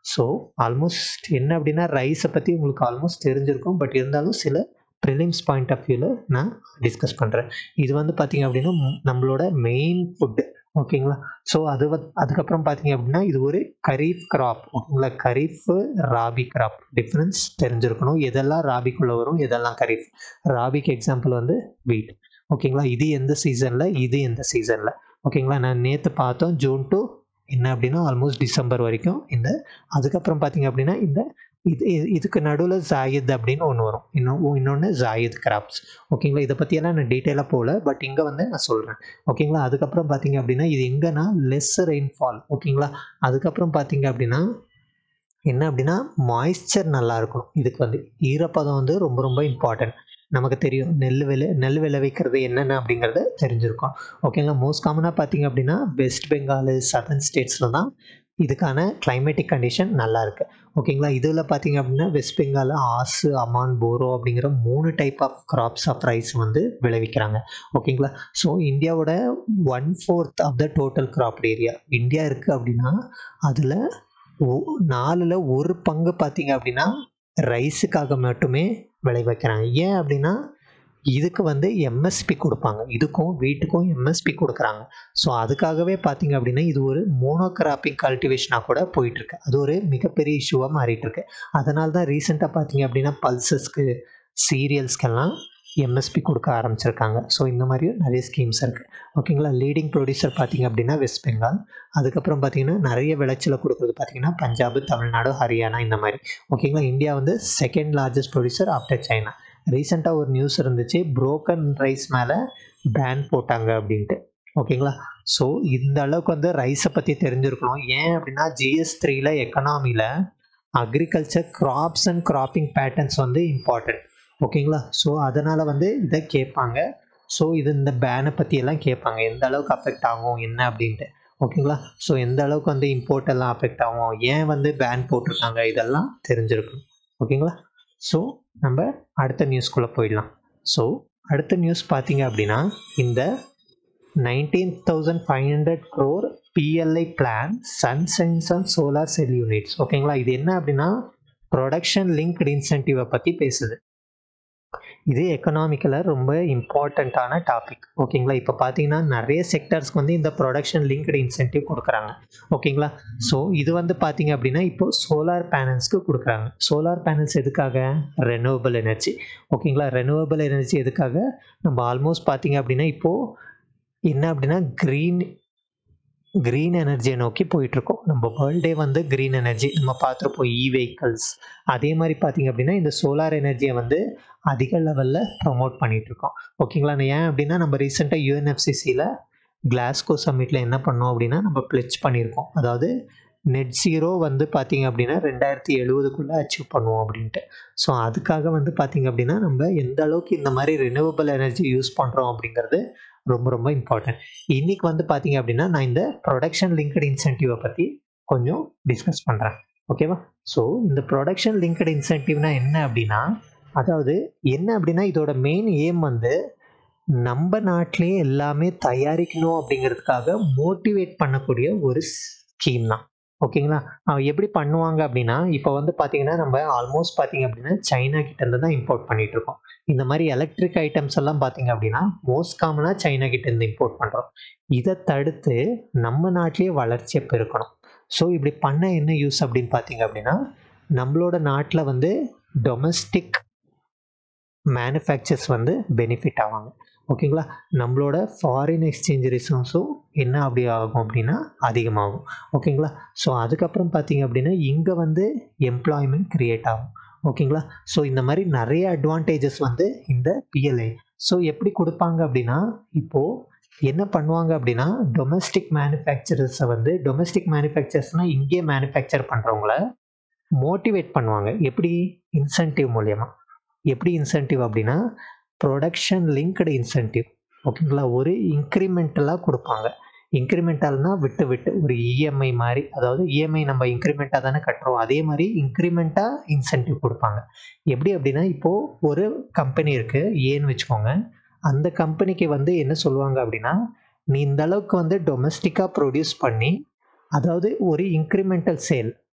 ஸோ ஆல்மோஸ்ட் என்ன அப்படின்னா ரைஸை பற்றி உங்களுக்கு ஆல்மோஸ்ட் தெரிஞ்சிருக்கும் பட் இருந்தாலும் சில ப்ரிலிம்ஸ் பாயிண்ட் ஆஃப் வியூவில் நான் டிஸ்கஸ் பண்ணுறேன் இது வந்து பார்த்திங்க அப்படின்னா ம், நம்மளோட மெயின் ஃபுட்டு ஓகேங்களா ஸோ அது வந்து அதுக்கப்புறம் பார்த்தீங்க அப்படின்னா இது ஒரு கரீஃப் கிராப் ஓகேங்களா கரீஃப் ராபி கிராப் டிஃப்ரென்ஸ் தெரிஞ்சிருக்கணும் எதெல்லாம் ராபிக்குள்ளே வரும் எதெல்லாம் கரீஃப் ராபிக்கு எக்ஸாம்பிள் வந்து வீட் ஓகேங்களா இது எந்த சீசனில் இது எந்த சீசனில் ஓகேங்களா நான் நேற்று பார்த்தோம் ஜூன் டு என்ன அப்படின்னா ஆல்மோஸ்ட் டிசம்பர் வரைக்கும் இந்த அதுக்கப்புறம் பார்த்தீங்க அப்படின்னா இந்த இது இது- இதுக்கு நடுவில் ஜாயித் அப்படின்னு ஒன்று வரும் இன்னும் இன்னொன்று ஜாயித் கிராப்ஸ் ஓகேங்களா இதை பற்றியெல்லாம் நான் டீட்டெயிலாக போகல பட் இங்கே வந்து நான் சொல்கிறேன் ஓகேங்களா அதுக்கப்புறம் பார்த்தீங்க அப்படின்னா இது எங்கன்னா லெஸ் ரெயின்ஃபால் ஓகேங்களா அதுக்கப்புறம் பார்த்தீங்க அப்படின்னா என்ன அப்படின்னா மாய்ஸ்சர் நல்லா இருக்கணும் இதுக்கு வந்து ஈரப்பதம் வந்து ரொம்ப ரொம்ப இம்பார்ட்டன்ட் நமக்கு தெரியும் நெல் விளை நெல் விளைவிக்கிறது என்னென்ன அப்படிங்கிறத தெரிஞ்சிருக்கும் ஓகேங்களா மோஸ்ட் காமனாக பார்த்தீங்க அப்படின்னா வெஸ்ட் பெங்கால் சதர்ன் ஸ்டேட்ஸில் தான் இதுக்கான கிளைமேட்டிக் கண்டிஷன் நல்லா இருக்கு ஓகேங்களா இதில் பார்த்தீங்க அப்படின்னா வெஸ்ட் பெங்கால் ஆசு அமான் போரோ அப்படிங்கிற மூணு type of crops of rice வந்து விளைவிக்கிறாங்க ஓகேங்களா ஸோ இந்தியாவோட one fourth of the total crop area India இருக்குது அப்படின்னா அதில் நாலில் ஒரு பங்கு பார்த்தீங்க அப்படின்னா ரைஸுக்காக மட்டுமே விளைவிக்கிறாங்க ஏன் அப்படின்னா இதுக்கு வந்து எம்எஸ்பி கொடுப்பாங்க இதுக்கும் வீட்டுக்கும் எம்எஸ்பி கொடுக்குறாங்க ஸோ அதுக்காகவே பார்த்தீங்க அப்படின்னா இது ஒரு மோனோகிராப்பிங் கல்டிவேஷனாக கூட போயிட்டுருக்கு அது ஒரு மிகப்பெரிய இஷ்யூவாக மாறிட்டு இருக்கு அதனால தான் ரீசெண்டாக பார்த்தீங்க அப்படின்னா பல்சஸ்க்கு சீரியல்ஸ்க்கெல்லாம் எம்எஸ்பி கொடுக்க ஆரம்பிச்சிருக்காங்க ஸோ இந்த மாதிரியும் நிறைய ஸ்கீம்ஸ் இருக்குது ஓகேங்களா லீடிங் ப்ரொடியூசர் பார்த்தீங்க அப்படின்னா வெஸ்ட் பெங்கால் அதுக்கப்புறம் பார்த்தீங்கன்னா நிறைய விளைச்சலை கொடுக்குறது பார்த்தீங்கன்னா பஞ்சாப் தமிழ்நாடு ஹரியானா இந்த மாதிரி ஓகேங்களா இந்தியா வந்து second largest producer after China ரீசெண்டாக ஒரு நியூஸ் இருந்துச்சு புரோக்கன் ரைஸ் மேலே பேன் போட்டாங்க அப்படின்ட்டு ஓகேங்களா ஸோ இந்த அளவுக்கு வந்து ரைஸை பற்றி தெரிஞ்சிருக்கணும் ஏன் அப்படின்னா ஜிஎஸ் த்ரீல எக்கனாமியில் agriculture crops and cropping patterns வந்து இம்பார்ட்டன்ட் ஓகேங்களா ஸோ அதனால் வந்து இதை கேட்பாங்க ஸோ இது இந்த பேனை பற்றி எல்லாம் கேட்பாங்க எந்த அளவுக்கு அஃபெக்ட் ஆகும் என்ன அப்படின்ட்டு ஓகேங்களா ஸோ எந்த அளவுக்கு வந்து இம்போர்ட் எல்லாம் அஃபெக்ட் ஆகும் ஏன் வந்து பேன் போட்டிருக்காங்க இதெல்லாம் தெரிஞ்சிருக்கும் ஓகேங்களா ஸோ நம்ம அடுத்த நியூஸ்குள்ளே போயிடலாம் ஸோ அடுத்த நியூஸ் பார்த்தீங்க அப்படின்னா இந்த nineteen thousand five hundred crore PLI plan sun signs and solar cell units ஓகேங்களா இது என்ன அப்படின்னா ப்ரொடக்ஷன் லிங்க்டு இன்சென்டிவை பற்றி பேசுது இது எக்கனாமிக்கலாக ரொம்ப இம்பார்ட்டண்ட்டான டாபிக் ஓகேங்களா இப்போ பார்த்தீங்கன்னா நிறைய செக்டர்ஸ்க்கு வந்து இந்த ப்ரொடக்ஷன் லிங்க்டு இன்சென்டிவ் கொடுக்குறாங்க ஓகேங்களா ஸோ இது வந்து பார்த்தீங்க அப்படின்னா இப்போ சோலார் பேனல்ஸ்க்கு கொடுக்குறாங்க சோலார் பேனல்ஸ் எதுக்காக ரெனுவபிள் எனர்ஜி ஓகேங்களா ரெனுவபிள் எனர்ஜி எதுக்காக நம்ம ஆல்மோஸ்ட் பார்த்தீங்க அப்படின்னா இப்போது என்ன அப்படின்னா க்ரீன் க்ரீன் எனர்ஜியை நோக்கி போயிட்டுருக்கோம் நம்ம வேர்ல்டே வந்து க்ரீன் எனர்ஜி நம்ம பார்த்துருப்போம் இ வெஹிக்கல்ஸ் அதே மாதிரி பார்த்தீங்க அப்படின்னா இந்த சோலார் எனர்ஜியை வந்து அதிக லெவலில் ப்ரொமோட் பண்ணிகிட்ருக்கோம் ஓகேங்களா நான் ஏன் அப்படின்னா நம்ம ரீசெண்டாக யூஎன்எஃப்சிசியில் கிளாஸ்கோ சம்மிட்டில் என்ன பண்ணோம் அப்படின்னா நம்ம பிளெச் பண்ணியிருக்கோம் அதாவது நெட் ஜீரோ வந்து பார்த்தீங்க அப்படின்னா ரெண்டாயிரத்தி எழுபதுக்குள்ளே அச்சீவ் பண்ணுவோம் அப்படின்ட்டு ஸோ அதுக்காக வந்து பார்த்தீங்க அப்படின்னா நம்ம எந்த அளவுக்கு இந்த மாதிரி ரினியூவபிள் எனர்ஜி யூஸ் பண்ணுறோம் அப்படிங்கிறது ரொம்ப ரொம்ப இம்பார்ட்டன்ட் இன்னைக்கு வந்து பார்த்தீங்க அப்படின்னா நான் இந்த ப்ரொடக்ஷன் லிங்க்டு இன்சென்டிவை பற்றி கொஞ்சம் டிஸ்கஸ் பண்ணுறேன் ஓகேவா ஸோ இந்த ப்ரொடக்ஷன் லிங்க்டு இன்சென்டிவ்னா என்ன அப்படின்னா அதாவது என்ன அப்படின்னா இதோட மெயின் எய்ம் வந்து நம்ம நாட்டிலேயே எல்லாமே தயாரிக்கணும் அப்படிங்கிறதுக்காக மோட்டிவேட் பண்ணக்கூடிய ஒரு ஸ்கீம் தான் ஓகேங்களா அவன் எப்படி பண்ணுவாங்க அப்படின்னா இப்போ வந்து பார்த்தீங்கன்னா நம்ம ஆல்மோஸ்ட் பார்த்தீங்க அப்படின்னா சைனா கிட்டேருந்து தான் இம்போர்ட் பண்ணிட்டு இருக்கோம் இந்த மாதிரி எலக்ட்ரிக் ஐட்டம்ஸ் எல்லாம் பார்த்தீங்க அப்படின்னா மோஸ்ட் காமனாக சைனா கிட்டேருந்து இம்போர்ட் பண்ணுறோம் இதை தடுத்து நம்ம நாட்டிலேயே வளர்ச்சியை பெருக்கணும் ஸோ இப்படி பண்ண என்ன யூஸ் அப்படின்னு பார்த்தீங்க அப்படின்னா நம்மளோட நாட்டில் வந்து டொமஸ்டிக் மேனுஃபேக்சர்ஸ் வந்து பெனிஃபிட் ஆவாங்க ஓகேங்களா நம்மளோட ஃபாரின் எக்ஸ்சேஞ்ச் ரிசோர்ஸும் என்ன அப்படி ஆகும் அப்படின்னா அதிகமாகும் ஓகேங்களா ஸோ அதுக்கப்புறம் பார்த்தீங்க அப்படின்னா இங்கே வந்து எம்ப்ளாய்மெண்ட் க்ரியேட் ஆகும் ஓகேங்களா ஸோ இந்த மாதிரி நிறைய அட்வான்டேஜஸ் வந்து இந்த பிஎல்ஐ ஸோ எப்படி கொடுப்பாங்க அப்படின்னா இப்போது என்ன பண்ணுவாங்க அப்படின்னா டொமஸ்டிக் மேனுஃபேக்சரர்ஸை வந்து டொமஸ்டிக் மேனுஃபேக்சர்ஸ்னால் இங்கே மேனுஃபேக்சர் பண்ணுறவங்கள மோட்டிவேட் பண்ணுவாங்க எப்படி இன்சென்டிவ் மூலயமா எப்படி இன்சென்டிவ் அப்படின்னா ப்ரொடக்ஷன் லிங்க்டு இன்சென்டிவ் ஓகேங்களா ஒரு இன்க்ரிமெண்டலாக கொடுப்பாங்க இன்க்ரிமெண்டல்னால் விட்டு விட்டு ஒரு இஎம்ஐ மாதிரி அதாவது இஎம்ஐ நம்ம இன்க்ரிமெண்ட்டாக தானே கட்டுறோம் அதே மாதிரி இன்க்ரிமெண்ட்டாக இன்சென்டிவ் கொடுப்பாங்க எப்படி அப்படின்னா இப்போது ஒரு கம்பெனி இருக்குது ஏன்னு வச்சுக்கோங்க அந்த கம்பெனிக்கு வந்து என்ன சொல்லுவாங்க அப்படின்னா நீ இந்த அளவுக்கு வந்து டொமஸ்டிக்காக ப்ரொடியூஸ் பண்ணி அதாவது ஒரு இன்க்ரிமெண்டல் சேல்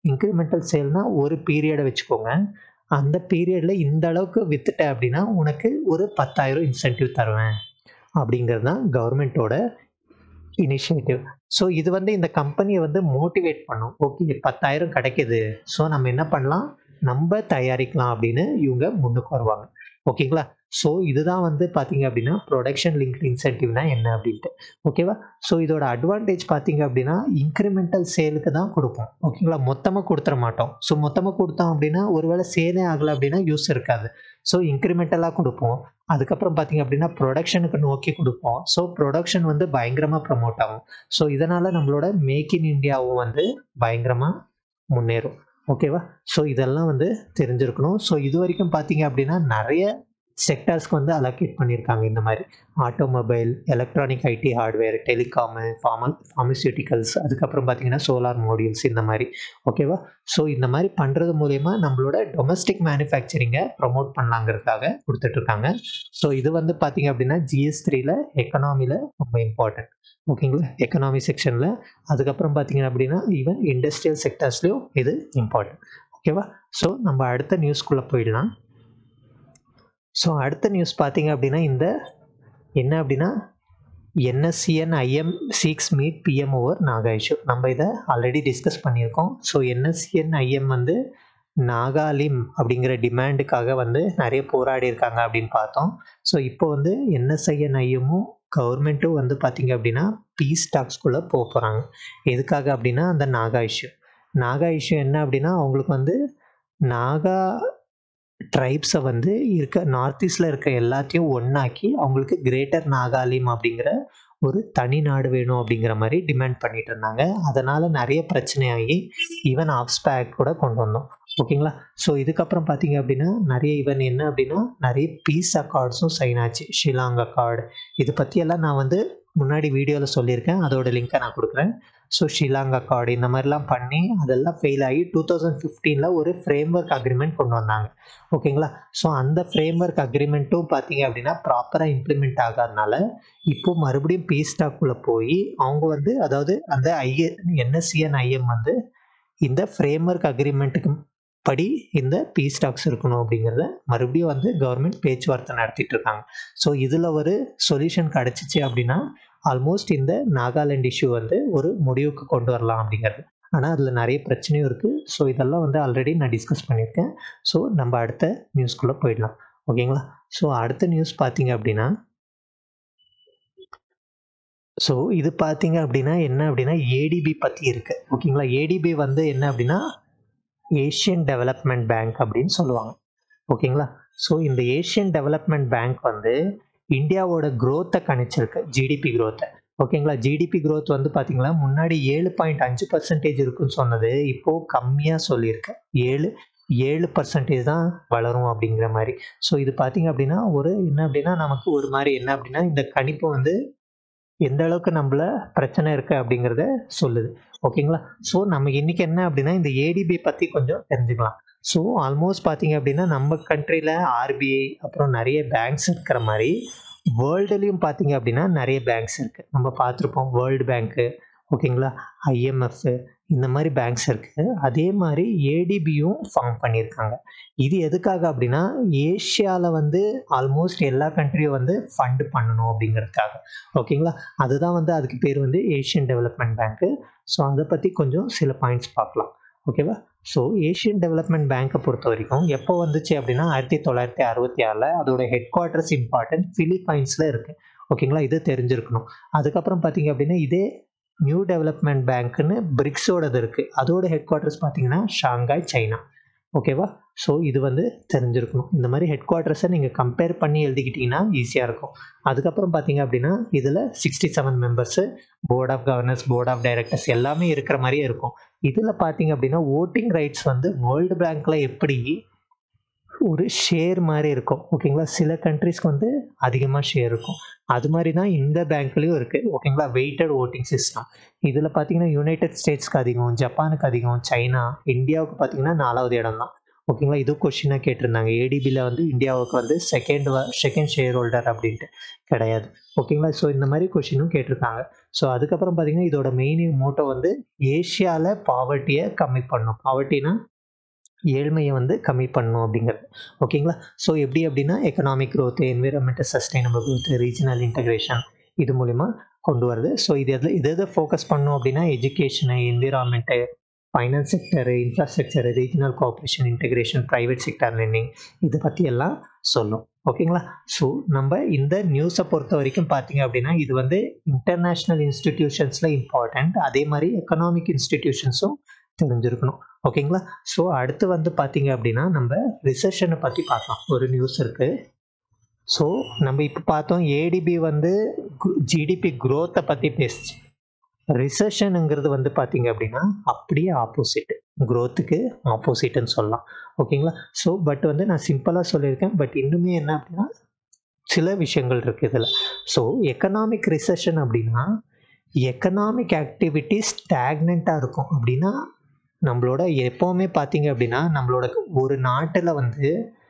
இன்க்ரிமெண்டல் சேல்னால் ஒரு பீரியடை வச்சுக்கோங்க அந்த பீரியடில் இந்த அளவுக்கு விற்றுட்ட அப்படின்னா உனக்கு ஒரு பத்தாயிரம் இன்சென்டிவ் தருவேன் அப்படிங்கிறது தான் கவர்மெண்ட்டோட இனிஷியேட்டிவ் ஸோ இது வந்து இந்த கம்பெனியை வந்து மோட்டிவேட் பண்ணும் ஓகே பத்தாயிரம் கிடைக்கிது ஸோ நம்ம என்ன பண்ணலாம் நம்ம தயாரிக்கலாம் அப்படின்னு இவங்க முன்னுக்கு வருவாங்க ஓகேங்களா ஸோ இதுதான் வந்து பார்த்தீங்க அப்படின்னா ப்ரொடக்ஷன் லிங்க் இன்சென்டிவ்னா என்ன அப்படின்ட்டு ஓகேவா ஸோ இதோட அட்வான்டேஜ் பார்த்தீங்க அப்படின்னா இன்க்ரிமெண்டல் சேலுக்கு தான் கொடுப்போம் ஓகேங்களா மொத்தமாக கொடுத்துட மாட்டோம் ஸோ மொத்தமாக கொடுத்தோம் அப்படின்னா ஒருவேளை சேலே ஆகலை அப்படின்னா யூஸ் இருக்காது ஸோ இன்க்ரிமெண்டலாக கொடுப்போம் அதுக்கப்புறம் பார்த்தீங்க அப்படின்னா ப்ரொடக்ஷனுக்கு நோக்கி கொடுப்போம் ஸோ ப்ரொடக்ஷன் வந்து பயங்கரமாக ப்ரமோட் ஆகும் ஸோ இதனால் நம்மளோட மேக் இன் இந்தியாவும் வந்து பயங்கரமாக முன்னேறும் ஓகேவா ஸோ இதெல்லாம் வந்து தெரிஞ்சிருக்கணும் ஸோ இது வரைக்கும் பார்த்தீங்க அப்படின்னா நிறைய செக்டர்ஸ்க்கு வந்து அலோகேட் பண்ணியிருக்காங்க இந்த மாதிரி automobile electronic IT hardware telecom pharma pharmaceuticals அதுக்கப்புறம் பார்த்தீங்கன்னா சோலார் மாடியூல்ஸ் இந்த மாதிரி ஓகேவா ஸோ இந்த மாதிரி பண்ணுறது மூலயமா நம்மளோட டொமஸ்டிக் மேனுஃபேக்சரிங்கை ப்ரொமோட் பண்ணலாங்கிறதுக்காக கொடுத்துட்ருக்காங்க ஸோ இது வந்து பார்த்தீங்க அப்படின்னா ஜிஎஸ் த்ரீல எக்கனாமியில் ரொம்ப இம்பார்ட்டன்ட் ஓகேங்களா எக்கனாமி செக்ஷனில் அதுக்கப்புறம் பார்த்தீங்க அப்படின்னா ஈவன் இண்டஸ்ட்ரியல் செக்டர்ஸ்லையும் இது இம்பார்ட்டன்ட் ஓகேவா ஸோ நம்ம அடுத்த நியூஸ்க்குள்ளே போயிடலாம் ஸோ அடுத்த நியூஸ் பார்த்தீங்க அப்படின்னா இந்த என்ன அப்படின்னா NSCN IM seeks meet PM over Naga issue நம்ம இதை ஆல்ரெடி டிஸ்கஸ் பண்ணியிருக்கோம் ஸோ என்எஸ்சிஎன் ஐஎம் வந்து நாகாலிம் அப்படிங்கிற டிமாண்டுக்காக வந்து நிறைய போராடி இருக்காங்க அப்படின்னு பார்த்தோம் ஸோ இப்போ வந்து என்எஸ்ஐஎன் ஐஎம்மும் கவர்மெண்ட்டும் வந்து பார்த்திங்க அப்படின்னா பீஸ் டாக்ஸ்குள்ளே போக போகிறாங்க எதுக்காக அப்படின்னா அந்த நாகா இஷ்யூ நாகா இஷ்யூ என்ன அப்படின்னா அவங்களுக்கு வந்து நாகா ட்ரைப்ஸை வந்து இருக்க நார்த் ஈஸ்டில் இருக்க எல்லாத்தையும் ஒன்றாக்கி அவங்களுக்கு கிரேட்டர் நாகாலிம் அப்படிங்கிற ஒரு தனி நாடு வேணும் அப்படிங்கிற மாதிரி டிமாண்ட் பண்ணிட்டு இருந்தாங்க அதனால் நிறைய பிரச்சனையாகி ஈவன் ஆஃப்ஸ்பேக் கூட கொண்டு வந்தோம் ஓகேங்களா ஸோ இதுக்கப்புறம் பார்த்தீங்க அப்படின்னா நிறைய ஈவன் என்ன அப்படின்னா நிறைய பீஸ் அக்கார்ட்ஸும் சைன் ஆச்சு ஷிலாங் அக்கார்டு இது பற்றியெல்லாம் நான் வந்து முன்னாடி வீடியோவில் சொல்லியிருக்கேன் அதோட லிங்க்கை நான் கொடுக்குறேன் ஸோ ஷிலாங் அக்கார்டு இந்த மாதிரிலாம் பண்ணி அதெல்லாம் ஃபெயில் ஆகி டூ தௌசண்ட் ஃபிஃப்டீனில் ஒரு ஃப்ரேம் ஒர்க் அக்ரிமெண்ட் கொண்டு வந்தாங்க ஓகேங்களா ஸோ அந்த ஃப்ரேம் ஒர்க் அக்ரிமெண்ட்டும் பார்த்தீங்க அப்படின்னா ப்ராப்பராக இம்ப்ளிமெண்ட் ஆகாதனால இப்போ மறுபடியும் பீஸ் ஸ்டாக்குள்ளே போய் அவங்க வந்து அதாவது அந்த ஐஏ என்எஸ்சிஎன் ஐஎம் வந்து இந்த ஃப்ரேம் ஒர்க் அக்ரிமெண்ட்டுக்கு படி இந்த பீ ஸ்டாக்ஸ் இருக்கணும் அப்படிங்கிறத மறுபடியும் வந்து கவர்மெண்ட் பேச்சுவார்த்தை நடத்திட்டு இருக்காங்க ஸோ இதில் ஒரு சொல்யூஷன் கிடச்சிச்சு அப்படின்னா ஆல்மோஸ்ட் இந்த நாகாலாண்ட் இஷ்யூ வந்து ஒரு முடிவுக்கு கொண்டு வரலாம் அப்படிங்கிறது ஆனால் அதில் நிறைய பிரச்சனையும் இருக்குது ஸோ இதெல்லாம் வந்து ஆல்ரெடி நான் டிஸ்கஸ் பண்ணியிருக்கேன் ஸோ நம்ம அடுத்த நியூஸ்குள்ளே போயிடலாம் ஓகேங்களா ஸோ அடுத்த நியூஸ் பார்த்தீங்க அப்படின்னா ஸோ இது பார்த்தீங்க அப்படின்னா என்ன அப்படின்னா ஏடிபி பற்றி இருக்குது ஓகேங்களா ஏடிபி வந்து என்ன அப்படின்னா ஏஷியன் டெவலப்மெண்ட் பேங்க் அப்படின்னு சொல்லுவாங்க ஓகேங்களா ஸோ இந்த ஏஷியன் டெவலப்மெண்ட் பேங்க் வந்து இந்தியாவோட க்ரோத்தை கணிச்சிருக்கு ஜிடிபி க்ரோத்தை ஓகேங்களா ஜிடிபி க்ரோத் வந்து பார்த்தீங்களா முன்னாடி ஏழு பாயிண்ட் அஞ்சு பர்சன்டேஜ் இருக்குன்னு சொன்னது இப்போது கம்மியாக சொல்லியிருக்கேன் ஏழு ஏழு பர்சன்டேஜ் தான் வளரும் அப்படிங்கிற மாதிரி ஸோ இது பார்த்தீங்க அப்படின்னா ஒரு என்ன அப்படின்னா நமக்கு ஒரு மாதிரி என்ன அப்படின்னா இந்த கணிப்பு வந்து எந்த அளவுக்கு நம்மள பிரச்சனை இருக்குது அப்படிங்கிறத சொல்லுது ஓகேங்களா ஸோ நம்ம இன்றைக்கி என்ன அப்படின்னா இந்த ஏடிபி பற்றி கொஞ்சம் தெரிஞ்சுக்கலாம் ஸோ ஆல்மோஸ்ட் பார்த்தீங்க அப்படின்னா நம்ம கண்ட்ரியில் ஆர்பிஐ அப்புறம் நிறைய பேங்க்ஸ் இருக்கிற மாதிரி வேர்ல்டுலேயும் பார்த்தீங்க அப்படின்னா நிறைய பேங்க்ஸ் இருக்குது நம்ம பார்த்துருப்போம் வேர்ல்டு பேங்க்கு ஓகேங்களா ஐஎம்எஃப் இந்த மாதிரி பேங்க்ஸ் இருக்குது அதே மாதிரி ஏடிபியும் ஃபார்ம் பண்ணியிருக்காங்க இது எதுக்காக அப்படின்னா ஏஷியாவில் வந்து ஆல்மோஸ்ட் எல்லா கண்ட்ரியும் வந்து ஃபண்டு பண்ணணும் அப்படிங்கிறதுக்காக ஓகேங்களா அதுதான் வந்து அதுக்கு பேர் வந்து ஏஷியன் டெவலப்மெண்ட் பேங்க்கு ஸோ அதை பற்றி கொஞ்சம் சில பாயிண்ட்ஸ் பார்க்கலாம் ஓகேவா ஸோ ஏஷியன் டெவலப்மெண்ட் பேங்க்கை பொறுத்த வரைக்கும் எப்போ வந்துச்சு அப்படின்னா ஆயிரத்தி தொள்ளாயிரத்தி அறுபத்தி ஆறில் அதோட ஹெட் குவார்ட்டர்ஸ் இம்பார்ட்டன்ட் ஃபிலிப்பைன்ஸில் இருக்குது ஓகேங்களா இது தெரிஞ்சிருக்கணும் அதுக்கப்புறம் பார்த்தீங்க அப்படின்னா இதே நியூ டெவலப்மெண்ட் பேங்க்குன்னு பிரிக்ஸோடது இருக்குது அதோட ஹெட் குவார்ட்டர்ஸ் பார்த்தீங்கன்னா ஷாங்காய் சைனா ஓகேவா ஸோ இது வந்து தெரிஞ்சிருக்கணும் இந்த மாதிரி ஹெட் குவார்ட்டர்ஸை நீங்கள் கம்பேர் பண்ணி எழுதிக்கிட்டிங்கன்னா ஈஸியாக இருக்கும் அதுக்கப்புறம் பார்த்தீங்க அப்படின்னா இதில் sixty seven members board of governors board of directors எல்லாமே இருக்கிற மாதிரியே இருக்கும் இதில் பார்த்தீங்க அப்படின்னா ஓட்டிங் ரைட்ஸ் வந்து வேர்ல்டு பேங்க்கில் எப்படி ஒரு ஷேர் மாதிரி இருக்கும் ஓகேங்களா சில கண்ட்ரிஸ்க்கு வந்து அதிகமாக ஷேர் இருக்கும் அது மாதிரி தான் இந்த பேங்க்லேயும் இருக்குது ஓகேங்களா வெயிட்டட் ஓட்டிங் சிஸ்டம் இதில் பார்த்தீங்கன்னா யுனைடெட் ஸ்டேட்ஸ்க்கு அதிகம் ஜப்பானுக்கு அதிகம் சைனா இந்தியாவுக்கு பார்த்தீங்கன்னா நாலாவது இடம் தான் ஓகேங்களா இது கொஷினாக கேட்டிருந்தாங்க ஏடிபியில் வந்து இந்தியாவுக்கு வந்து செகண்ட் செகண்ட் ஷேர் ஹோல்டர் அப்படின்ட்டு கிடையாது ஓகேங்களா ஸோ இந்த மாதிரி கொஷினும் கேட்டிருக்காங்க ஸோ அதுக்கப்புறம் பார்த்தீங்கன்னா இதோட மெயின் மோட்டோ வந்து ஏஷியாவில் பாவர்ட்டியை கம்மி பண்ணும் பாவர்ட்டினா ஏழ்மையை வந்து கம்மி பண்ணணும் அப்படிங்கிறது ஓகேங்களா ஸோ எப்படி அப்படின்னா economic growth environmental sustainable growth regional integration இது மூலிமா கொண்டு வருது ஸோ இது எதில் இது எதை ஃபோக்கஸ் பண்ணோம் அப்படின்னா education environment finance sector infrastructure regional cooperation integration private sector learning இதை பற்றி எல்லாம் சொல்லும் ஓகேங்களா ஸோ நம்ம இந்த நியூஸை பொறுத்த வரைக்கும் பார்த்தீங்க அப்படின்னா இது வந்து இன்டர்நேஷ்னல் இன்ஸ்டிடியூஷன்ஸில் இம்பார்ட்டண்ட் அதே மாதிரி எக்கனாமிக் இன்ஸ்டிடியூஷன்ஸும் தெரிஞ்சிருக்கணும் ஓகேங்களா ஸோ அடுத்து வந்து பார்த்தீங்க அப்படின்னா நம்ம ரிசெஷனை பற்றி பார்க்கலாம் ஒரு நியூஸ் இருக்குது ஸோ நம்ம இப்போ பார்த்தோம் ஏடிபி வந்து ஜிடிபி க்ரோத்தை பற்றி பேசுச்சு ரிசெஷனுங்கிறது வந்து பார்த்தீங்க அப்படின்னா அப்படியே ஆப்போசிட் க்ரோத்துக்கு ஆப்போசிட்னு சொல்லலாம் ஓகேங்களா ஸோ பட் வந்து நான் சிம்பிளாக சொல்லியிருக்கேன் பட் இன்னுமே என்ன அப்படின்னா சில விஷயங்கள் இருக்குது இதில் ஸோ எக்கனாமிக் ரிசெஷன் அப்படின்னா எக்கனாமிக் ஆக்டிவிட்டி ஸ்டாக்னண்ட்டாக இருக்கும் அப்படின்னா நம்மளோட எப்போவுமே பார்த்தீங்க அப்படின்னா நம்மளோட ஒரு நாட்டில் வந்து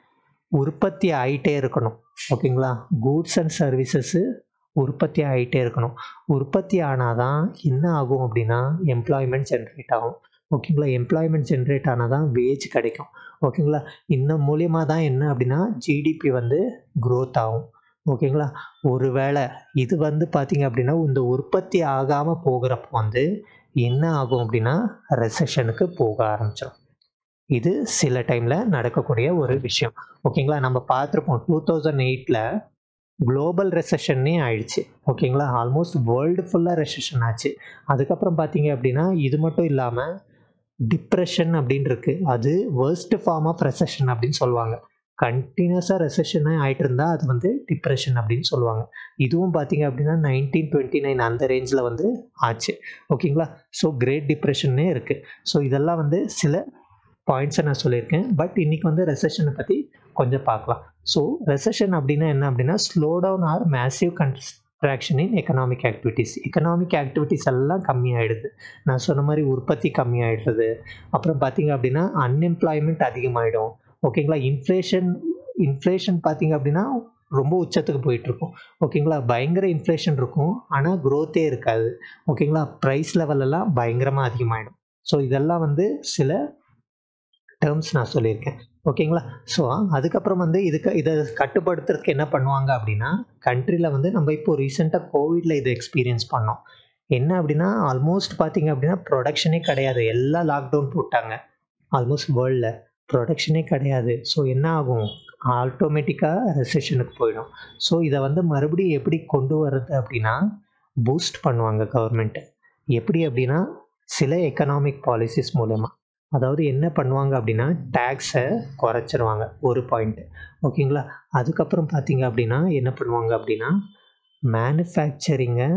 உற்பத்தி ஆகிட்டே இருக்கணும் ஓகேங்களா கூட்ஸ் அண்ட் சர்வீசஸ்ஸு உற்பத்தி ஆகிட்டே இருக்கணும் உற்பத்தி ஆனால் தான் என்ன ஆகும் அப்படின்னா எம்ப்ளாய்மெண்ட் ஜென்ரேட் ஆகும் ஓகேங்களா எம்ப்ளாய்மெண்ட் ஜென்ரேட் ஆனால் தான் வேஜ் கிடைக்கும் ஓகேங்களா இந்த மூலியமாக தான் என்ன அப்படின்னா ஜிடிபி வந்து க்ரோத் ஆகும் ஓகேங்களா ஒருவேளை இது வந்து பார்த்திங்க அப்படின்னா இந்த உற்பத்தி ஆகாமல் போகிறப்போ வந்து என்ன ஆகும் அப்படின்னா ரெசஷனுக்கு போக ஆரம்பிச்சிடும் இது சில டைமில் நடக்கக்கூடிய ஒரு விஷயம் ஓகேங்களா நம்ம பார்த்துருப்போம் டூ தௌசண்ட் எயிட்டில் குளோபல் ரெசஷன்னே ஆயிடுச்சு ஓகேங்களா ஆல்மோஸ்ட் வேர்ல்டு ஃபுல்லாக ரெசஷன் ஆச்சு அதுக்கப்புறம் பார்த்தீங்க அப்படின்னா இது மட்டும் இல்லாமல் டிப்ரெஷன் அப்படின்னு இருக்கு அது வேர்ஸ்ட் ஃபார்ம் ஆஃப் ரெசஷன் அப்படின்னு சொல்லுவாங்க கண்டினியூஸாக ரெசஷன் ஆகிட்டு இருந்தால் அது வந்து டிப்ரெஷன் அப்படின்னு சொல்லுவாங்க இதுவும் பார்த்தீங்க அப்படின்னா நைன்டீன் டுவெண்ட்டி நைன் அந்த ரேஞ்சில் வந்து ஆச்சு ஓகேங்களா ஸோ கிரேட் டிப்ரெஷன்னே இருக்குது ஸோ இதெல்லாம் வந்து சில பாயிண்ட்ஸை நான் சொல்லியிருக்கேன் பட் இன்றைக்கி வந்து ரெசஷனை பற்றி கொஞ்சம் பார்க்கலாம் ஸோ ரெசஷன் அப்படின்னா என்ன அப்படின்னா slowdown or massive construction in economic activities economic activities எல்லாம் கம்மியாயிடுது நான் சொன்ன மாதிரி உற்பத்தி கம்மியாயிடுறது அப்புறம் பார்த்தீங்க அப்படின்னா அன்எம்ப்ளாய்மெண்ட் அதிகமாகிடும் ஓகேங்களா இன்ஃப்ளேஷன் இன்ஃப்ளேஷன் பார்த்தீங்க அப்படின்னா ரொம்ப உச்சத்துக்கு போயிட்டுருக்கும் ஓகேங்களா பயங்கர இன்ஃப்ளேஷன் இருக்கும் ஆனால் க்ரோத்தே இருக்காது ஓகேங்களா ப்ரைஸ் லெவலெல்லாம் பயங்கரமாக அதிகமாகிடும் ஸோ இதெல்லாம் வந்து சில டேர்ம்ஸ் நான் சொல்லியிருக்கேன் ஓகேங்களா ஸோ அதுக்கப்புறம் வந்து இதுக்கு இதை கட்டுப்படுத்துறதுக்கு என்ன பண்ணுவாங்க அப்படின்னா கண்ட்ரியில் வந்து நம்ம இப்போ ரீசெண்டாக கோவிடில் இதை எக்ஸ்பீரியன்ஸ் பண்ணோம் என்ன அப்படின்னா ஆல்மோஸ்ட் பார்த்தீங்க அப்படின்னா ப்ரொடக்ஷனே கிடையாது எல்லாம் லாக்டவுன் போட்டாங்க ஆல்மோஸ்ட் வேர்ல்டில் ப்ரொடக்ஷனே கிடையாது ஸோ என்ன ஆகும் ஆட்டோமேட்டிக்காக ரெசெஷனுக்கு போயிடும் ஸோ இதை வந்து மறுபடியும் எப்படி கொண்டு வர்றது அப்படின்னா பூஸ்ட் பண்ணுவாங்க கவர்மெண்ட்டு எப்படி அப்படின்னா சில எக்கனாமிக் பாலிசிஸ் மூலமாக அதாவது என்ன பண்ணுவாங்க அப்படின்னா டேக்ஸை குறைச்சிருவாங்க ஒரு பாயிண்ட்டு ஓகேங்களா அதுக்கப்புறம் பார்த்தீங்க அப்படின்னா என்ன பண்ணுவாங்க அப்படின்னா மேனுஃபேக்சரிங்கை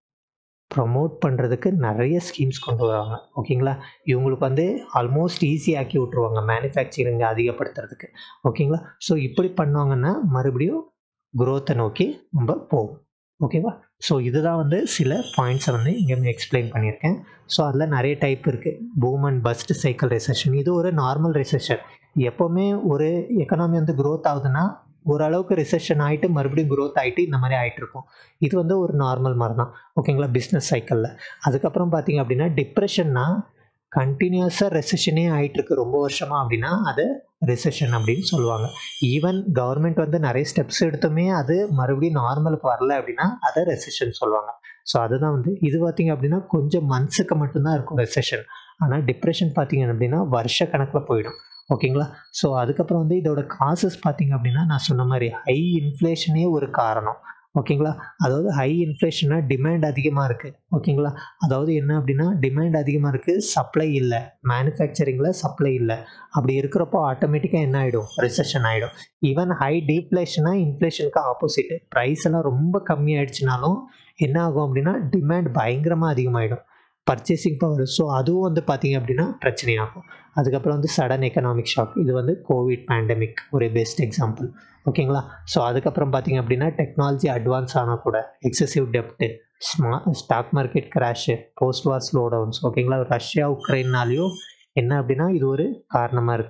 ப்ரமோட் பண்ணுறதுக்கு நிறைய ஸ்கீம்ஸ் கொண்டு வருவாங்க ஓகேங்களா இவங்களுக்கு வந்து ஆல்மோஸ்ட் ஈஸியாக்கி விட்ருவாங்க மேனுஃபேக்சரிங்கை அதிகப்படுத்துறதுக்கு ஓகேங்களா ஸோ இப்படி பண்ணாங்கன்னா மறுபடியும் குரோத்தை நோக்கி நம்ம போவோம் ஓகேவா ஸோ இதுதான் வந்து சில பாயிண்ட்ஸை வந்து இங்கே எக்ஸ்பிளைன் பண்ணியிருக்கேன் ஸோ அதில் நிறைய டைப் இருக்குது boom and bust cycle recession இது ஒரு நார்மல் ரெசெஷன் எப்போவுமே ஒரு எக்கனாமி வந்து க்ரோத் ஆகுதுன்னா ஓரளவுக்கு ரிசெஷன் ஆகிட்டு மறுபடியும் க்ரோத் ஆகிட்டு இந்த மாதிரி ஆகிட்டு இருக்கும் இது வந்து ஒரு நார்மல் மாதிரி தான் ஓகேங்களா பிஸ்னஸ் சைக்கிளில் அதுக்கப்புறம் பார்த்தீங்க அப்படின்னா டிப்ரெஷன்னா கண்டினியூஸாக ரெசெஷனே ஆகிட்டுருக்கு ரொம்ப வருஷமாக அப்படின்னா அதை ரிசெஷன் அப்படின்னு சொல்லுவாங்க ஈவன் கவர்மெண்ட் வந்து நிறைய ஸ்டெப்ஸ் எடுத்துமே அது மறுபடியும் நார்மலுக்கு வரல அப்படின்னா அதை ரெசெஷன் சொல்லுவாங்க ஸோ அதுதான் வந்து இது பார்த்திங்க அப்படின்னா கொஞ்சம் மந்த்ஸுக்கு மட்டும்தான் இருக்கும் ரெசெஷன் ஆனால் டிப்ரெஷன் பார்த்திங்க அப்படின்னா வருஷ கணக்கில் போயிடும் ஓகேங்களா ஸோ அதுக்கப்புறம் வந்து இதோட காசஸ் பார்த்திங்க அப்படின்னா நான் சொன்ன மாதிரி ஹை இன்ஃப்ளேஷனே ஒரு காரணம் ஓகேங்களா அதாவது ஹை இன்ஃப்ளேஷனாக டிமாண்ட் அதிகமாக இருக்குது ஓகேங்களா அதாவது என்ன அப்படின்னா டிமாண்ட் அதிகமாக இருக்குது சப்ளை இல்லை மேனுஃபேக்சரிங்கில் சப்ளை இல்லை அப்படி இருக்கிறப்போ ஆட்டோமேட்டிக்காக என்ன ஆகிடும் ரிசெஷன் ஆகிடும் ஈவன் ஹை டீஃப்ளேஷனாக இன்ஃப்ளேஷனுக்கு ஆப்போசிட்டு ப்ரைஸ் எல்லாம் ரொம்ப கம்மி ஆயிடுச்சுனாலும் என்ன ஆகும் அப்படின்னா டிமாண்ட் பயங்கரமாக அதிகமாகிடும் பர்ச்சேசிங் பவர் ஸோ அதுவும் வந்து பார்த்திங்க அப்படின்னா பிரச்சனையாகும் அதுக்கப்புறம் வந்து சடன் எக்கனாமிக் ஷாக் இது வந்து கோவிட் பேண்டமிக் ஒரு பெஸ்ட் எக்ஸாம்பிள் ஓகேங்களா ஸோ அதுக்கப்புறம் பார்த்திங்க அப்படின்னா டெக்னாலஜி அட்வான்ஸ் ஆனால் கூட எக்ஸசிவ் டெப்ட்டு ஸ்மா stock market crash post war ஸ்லோ டவுன்ஸ் ஓகேங்களா ரஷ்யா உக்ரைன்னாலேயும் என்ன அப்படின்னா இது ஒரு காரணமாக இருக்குது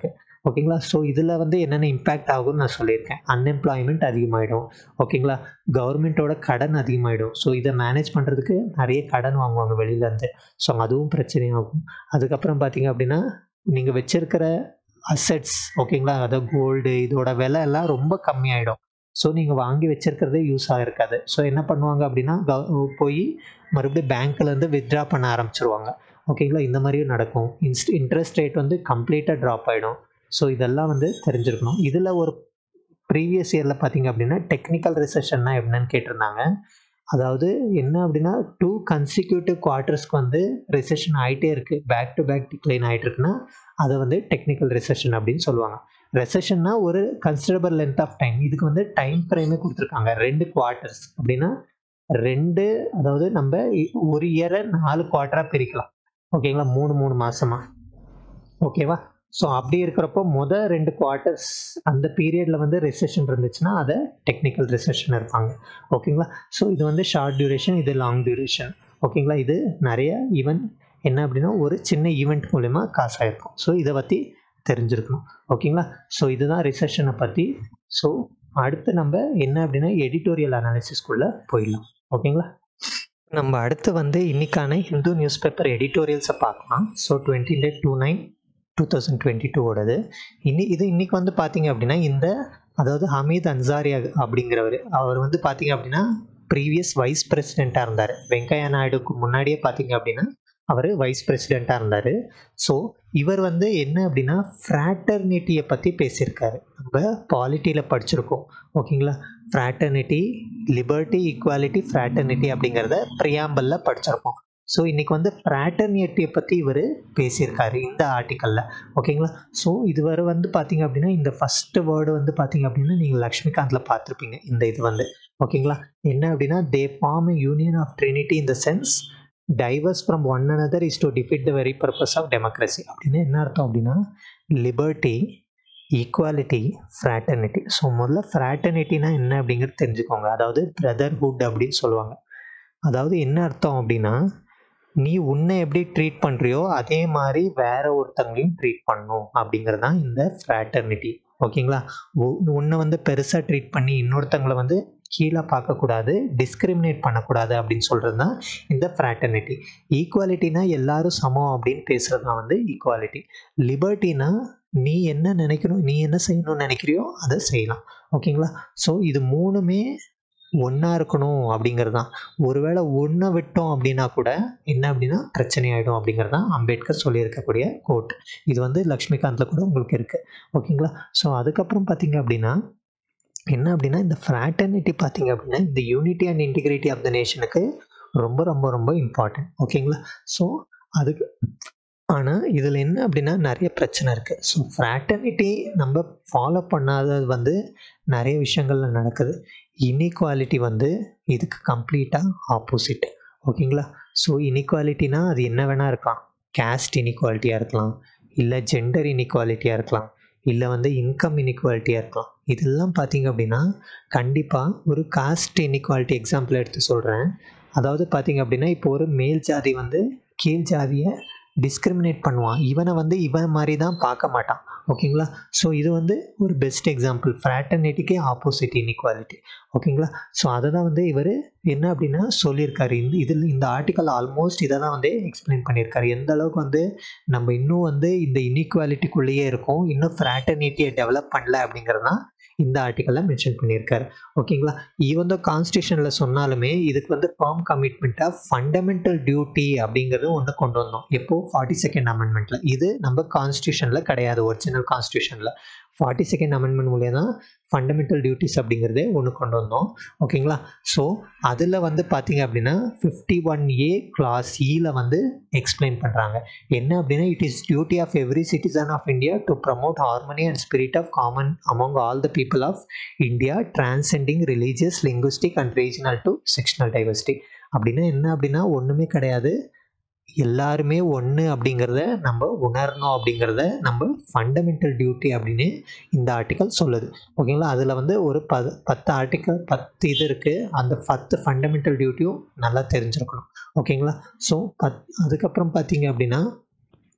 ஓகேங்களா ஸோ இதில் வந்து என்னென்ன இம்பேக்ட் ஆகும்னு நான் சொல்லியிருக்கேன் அன்எம்ப்ளாய்மெண்ட் அதிகமாகிடும் ஓகேங்களா கவர்மெண்ட்டோட கடன் அதிகமாகிடும் ஸோ இதை மேனேஜ் பண்ணுறதுக்கு நிறைய கடன் வாங்குவாங்க வெளியிலேருந்து ஸோ அதுவும் பிரச்சனையாகும் அதுக்கப்புறம் பார்த்தீங்க அப்படின்னா நீங்கள் வச்சிருக்கிற அசெட்ஸ் ஓகேங்களா அதாவது கோல்டு இதோட விலை எல்லாம் ரொம்ப கம்மியாயிடும் ஸோ நீங்கள் வாங்கி வச்சிருக்கிறதே யூஸ் ஆகிருக்காது ஸோ என்ன பண்ணுவாங்க அப்படின்னா கவ- போய் மறுபடியும் பேங்க்லேருந்து வித்ட்ரா பண்ண ஆரம்பிச்சிருவாங்க ஓகேங்களா இந்த மாதிரியும் நடக்கும் இன்ஸ்ட் இன்ட்ரெஸ்ட் ரேட் வந்து கம்ப்ளீட்டாக ட்ராப் ஆகிடும் ஸோ இதெல்லாம் வந்து தெரிஞ்சிருக்கணும் இதில் ஒரு ப்ரீவியஸ் இயரில் பார்த்தீங்க அப்படின்னா டெக்னிக்கல் ரிசெஷன்னா என்னன்னு கேட்டிருந்தாங்க அதாவது என்ன அப்படின்னா டூ கன்சிக்யூட்டிவ் குவார்ட்டர்ஸ்க்கு வந்து ரிசெஷன் ஆகிட்டே இருக்குது பேக் டு பேக் டிக்ளைன் ஆகிட்டு இருக்குன்னா அதை வந்து டெக்னிக்கல் ரிசெஷன் அப்படின்னு சொல்லுவாங்க ரெசெஷன்னா ஒரு கன்சிடரபிள் லென்த் ஆஃப் டைம் இதுக்கு வந்து டைம் ஃப்ரேமே கொடுத்துருக்காங்க ரெண்டு குவார்ட்டர்ஸ் அப்படின்னா ரெண்டு அதாவது நம்ம இ- ஒரு இயரை நாலு குவார்ட்டராக பிரிக்கலாம் ஓகேங்களா மூணு மூணு மாசமா ஓகேவா ஸோ அப்படி இருக்கிறப்போ மொதல் ரெண்டு குவார்ட்டர்ஸ் அந்த பீரியடில் வந்து ரெசெஷன் இருந்துச்சுன்னா அதை டெக்னிக்கல் ரெசெஷன் இருப்பாங்க ஓகேங்களா ஸோ இது வந்து ஷார்ட் டியூரேஷன் இது லாங் டியூரேஷன் ஓகேங்களா இது நிறைய ஈவெண்ட் என்ன அப்படின்னா ஒரு சின்ன ஈவெண்ட் மூலயமா காசு ஆயிருக்கும் ஸோ இதை பற்றி தெரிஞ்சிருக்கணும் ஓகேங்களா ஸோ இதுதான் ரிசெஷனை பற்றி ஸோ அடுத்து நம்ம என்ன அப்படின்னா எடிட்டோரியல் அனாலிசிஸ்க்குள்ளே போயிடலாம் ஓகேங்களா நம்ம அடுத்து வந்து இன்னைக்கான ஹிந்து நியூஸ் பேப்பர் எடிட்டோரியல்ஸை பார்க்கலாம் so twenty date two nine two thousand twenty டூவோடது இன்னி இது இன்னைக்கு வந்து பார்த்தீங்க அப்படின்னா இந்த அதாவது ஹமீத் அன்சாரி அ- அப்படிங்கிறவர் அவர் வந்து பார்த்தீங்க அப்படின்னா ப்ரீவியஸ் வைஸ் பிரசிடெண்ட்டாக இருந்தார் வெங்கையா நாயுடுக்கு முன்னாடியே பார்த்தீங்க அப்படின்னா அவர் வைஸ் பிரசிடெண்ட்டாக இருந்தார் ஸோ இவர் வந்து என்ன அப்படின்னா ஃப்ராட்டர்னிட்டியை பற்றி பேசியிருக்காரு நம்ம பாலிட்டியில் படிச்சிருக்கோம் ஓகேங்களா ஃப்ராட்டர்னிட்டி லிபர்ட்டி ஈக்குவாலிட்டி ஃப்ராட்டர்னிட்டி அப்படிங்கிறத ப்ரியாம்பலில் படிச்சிருப்போம் ஸோ இன்றைக்கி வந்து ஃப்ராட்டர்னிட்டியை பற்றி இவர் பேசியிருக்காரு இந்த ஆர்டிக்கலில் ஓகேங்களா ஸோ இதுவரை வந்து பார்த்தீங்க அப்படின்னா இந்த ஃபஸ்ட்டு வேர்டு வந்து பார்த்தீங்க அப்படின்னா நீங்கள் லக்ஷ்மிகாந்தில் பார்த்துருப்பீங்க இந்த இது வந்து ஓகேங்களா என்ன அப்படின்னா they form union of trinity in the sense divorce from one another is to defeat the very purpose of democracy அப்படின்னு என்ன அர்த்தம் அப்படின்னா லிபர்ட்டி ஈக்குவாலிட்டி ஃப்ராட்டர்னிட்டி ஸோ முதல்ல ஃப்ராட்டர்னிட்டினா என்ன அப்படிங்கிறது தெரிஞ்சுக்கோங்க அதாவது பிரதர்ஹுட் அப்படின்னு சொல்லுவாங்க அதாவது என்ன அர்த்தம் அப்படின்னா நீ உன்னை எப்படி ட்ரீட் பண்ணுறியோ அதே மாதிரி வேற ஒருத்தங்களையும் ட்ரீட் பண்ணணும் அப்படிங்கிறது தான் இந்த ஃப்ராட்டர்னிட்டி ஓகேங்களா உ- உன்னை வந்து பெருசாக ட்ரீட் பண்ணி இன்னொருத்தங்களை வந்து கீழே பார்க்கக்கூடாது டிஸ்கிரிமினேட் பண்ணக்கூடாது அப்படின்னு சொல்கிறது தான் இந்த ஃப்ராட்டர்னிட்டி ஈக்குவாலிட்டினா எல்லாரும் சமம் அப்படின்னு பேசுகிறது தான் வந்து ஈக்குவாலிட்டி லிபர்ட்டினா நீ என்ன நினைக்கணும் நீ என்ன செய்யணும்னு நினைக்கிறியோ அதை செய்யலாம் ஓகேங்களா ஸோ இது மூணுமே ஒன்றா இருக்கணும் அப்படிங்கிறது தான் ஒருவேளை ஒன்றை விட்டோம் அப்படின்னா கூட என்ன அப்படின்னா பிரச்சனை ஆகிடும் அப்படிங்கிறது தான் அம்பேத்கர் சொல்லியிருக்கக்கூடிய கோட் இது வந்து லக்ஷ்மிகாந்தில் கூட உங்களுக்கு இருக்குது ஓகேங்களா ஸோ அதுக்கப்புறம் பார்த்தீங்க அப்படின்னா என்ன அப்படின்னா இந்த ஃப்ராட்டர்னிட்டி பார்த்தீங்க அப்படின்னா இந்த unity and integrity of the நேஷனுக்கு ரொம்ப ரொம்ப ரொம்ப இம்பார்ட்டன்ட் ஓகேங்களா ஸோ அதுக்கு ஆனால் இதில் என்ன அப்படின்னா நிறைய பிரச்சனை இருக்குது ஸோ ஃப்ராட்டர்னிட்டி நம்ம ஃபாலோ பண்ணாதது வந்து நிறைய விஷயங்கள்ல நடக்குது இன்இக்வாலிட்டி வந்து இதுக்கு கம்ப்ளீட்டாக ஆப்போசிட் ஓகேங்களா ஸோ இன்இக்வாலிட்டினா அது என்ன வேணால் இருக்கலாம் கேஸ்ட் இன்இக்வாலிட்டியாக இருக்கலாம் இல்லை ஜெண்டர் இன்இக்வாலிட்டியாக இருக்கலாம் இல்லை வந்து இன்கம் இன்இக்வாலிட்டியாக இருக்கலாம் இதெல்லாம் பார்த்தீங்க அப்படின்னா கண்டிப்பாக ஒரு காஸ்ட் இன்இக்வாலிட்டி எக்ஸாம்பிள் எடுத்து சொல்கிறேன் அதாவது பார்த்தீங்க அப்படின்னா இப்போ ஒரு மேல் ஜாதி வந்து கீழ் ஜாதியை டிஸ்கிரிமினேட் பண்ணுவான் இவனை வந்து இவன் மாதிரி தான் பார்க்க மாட்டான் ஓகேங்களா ஸோ இது வந்து ஒரு பெஸ்ட் எக்ஸாம்பிள் ஃப்ராட்டர்னிட்டிக்கே ஆப்போசிட் இன்இக்வாலிட்டி ஓகேங்களா ஸோ அதை தான் வந்து இவர் என்ன அப்படின்னா சொல்லியிருக்காரு இந்த இதில் இந்த ஆர்டிக்கல் ஆல்மோஸ்ட் இதை தான் வந்து எக்ஸ்பிளைன் பண்ணியிருக்காரு எந்த அளவுக்கு வந்து நம்ம இன்னும் வந்து இந்த இன்இக்வாலிட்டிக்குள்ளேயே இருக்கோம் இன்னும் ஃப்ராட்டர்னிட்டியை டெவலப் பண்ணல அப்படிங்கிறது தான் இந்த ஆர்டிக்கலில் மென்ஷன் பண்ணியிருக்காரு ஓகேங்களா ஈவன் தான் கான்ஸ்டியூஷனில் சொன்னாலுமே இதுக்கு வந்து ஃபார்ம் கமிட்மெண்ட்டாக ஃபண்டமெண்டல் டியூட்டி அப்படிங்கிறது ஒன்று கொண்டு வந்தோம் எப்போ ஃபார்ட்டி செகண்ட் அமெண்ட்மெண்ட்டில் இது நம்ம கான்ஸ்டியூஷனில் கிடையாது ஒரிஜினல் கான்ஸ்டியூஷனில் ஃபார்ட்டி செகண்ட் அமெண்ட்மெண்ட் மூலியம் தான் ஃபண்டமெண்டல் டியூட்டிஸ் அப்படிங்கிறதே ஒன்று கொண்டு வந்தோம் ஓகேங்களா ஸோ அதில் வந்து பார்த்தீங்க அப்படின்னா ஃபிஃப்டி ஒன் ஏ கிளாஸ் இயில் வந்து எக்ஸ்பிளைன் பண்ணுறாங்க என்ன அப்படின்னா it is duty of every citizen of India to promote harmony and spirit of common among all the people of India transcending religious linguistic and regional to sectional diversity அப்படின்னா என்ன அப்படின்னா ஒன்றுமே கிடையாது எல்லாருமே ஒன்று அப்படிங்கிறத நம்ம உணரணும் அப்படிங்கிறத நம்ம ஃபண்டமெண்டல் டியூட்டி அப்படின்னு இந்த ஆர்டிக்கல் சொல்லுது ஓகேங்களா அதில் வந்து ஒரு பது பத்து ஆர்டிக்கல் பத்து இது இருக்குது அந்த பத்து ஃபண்டமெண்டல் டியூட்டியும் நல்லா தெரிஞ்சிருக்கணும் ஓகேங்களா ஸோ பத் அதுக்கப்புறம் பார்த்தீங்க அப்படின்னா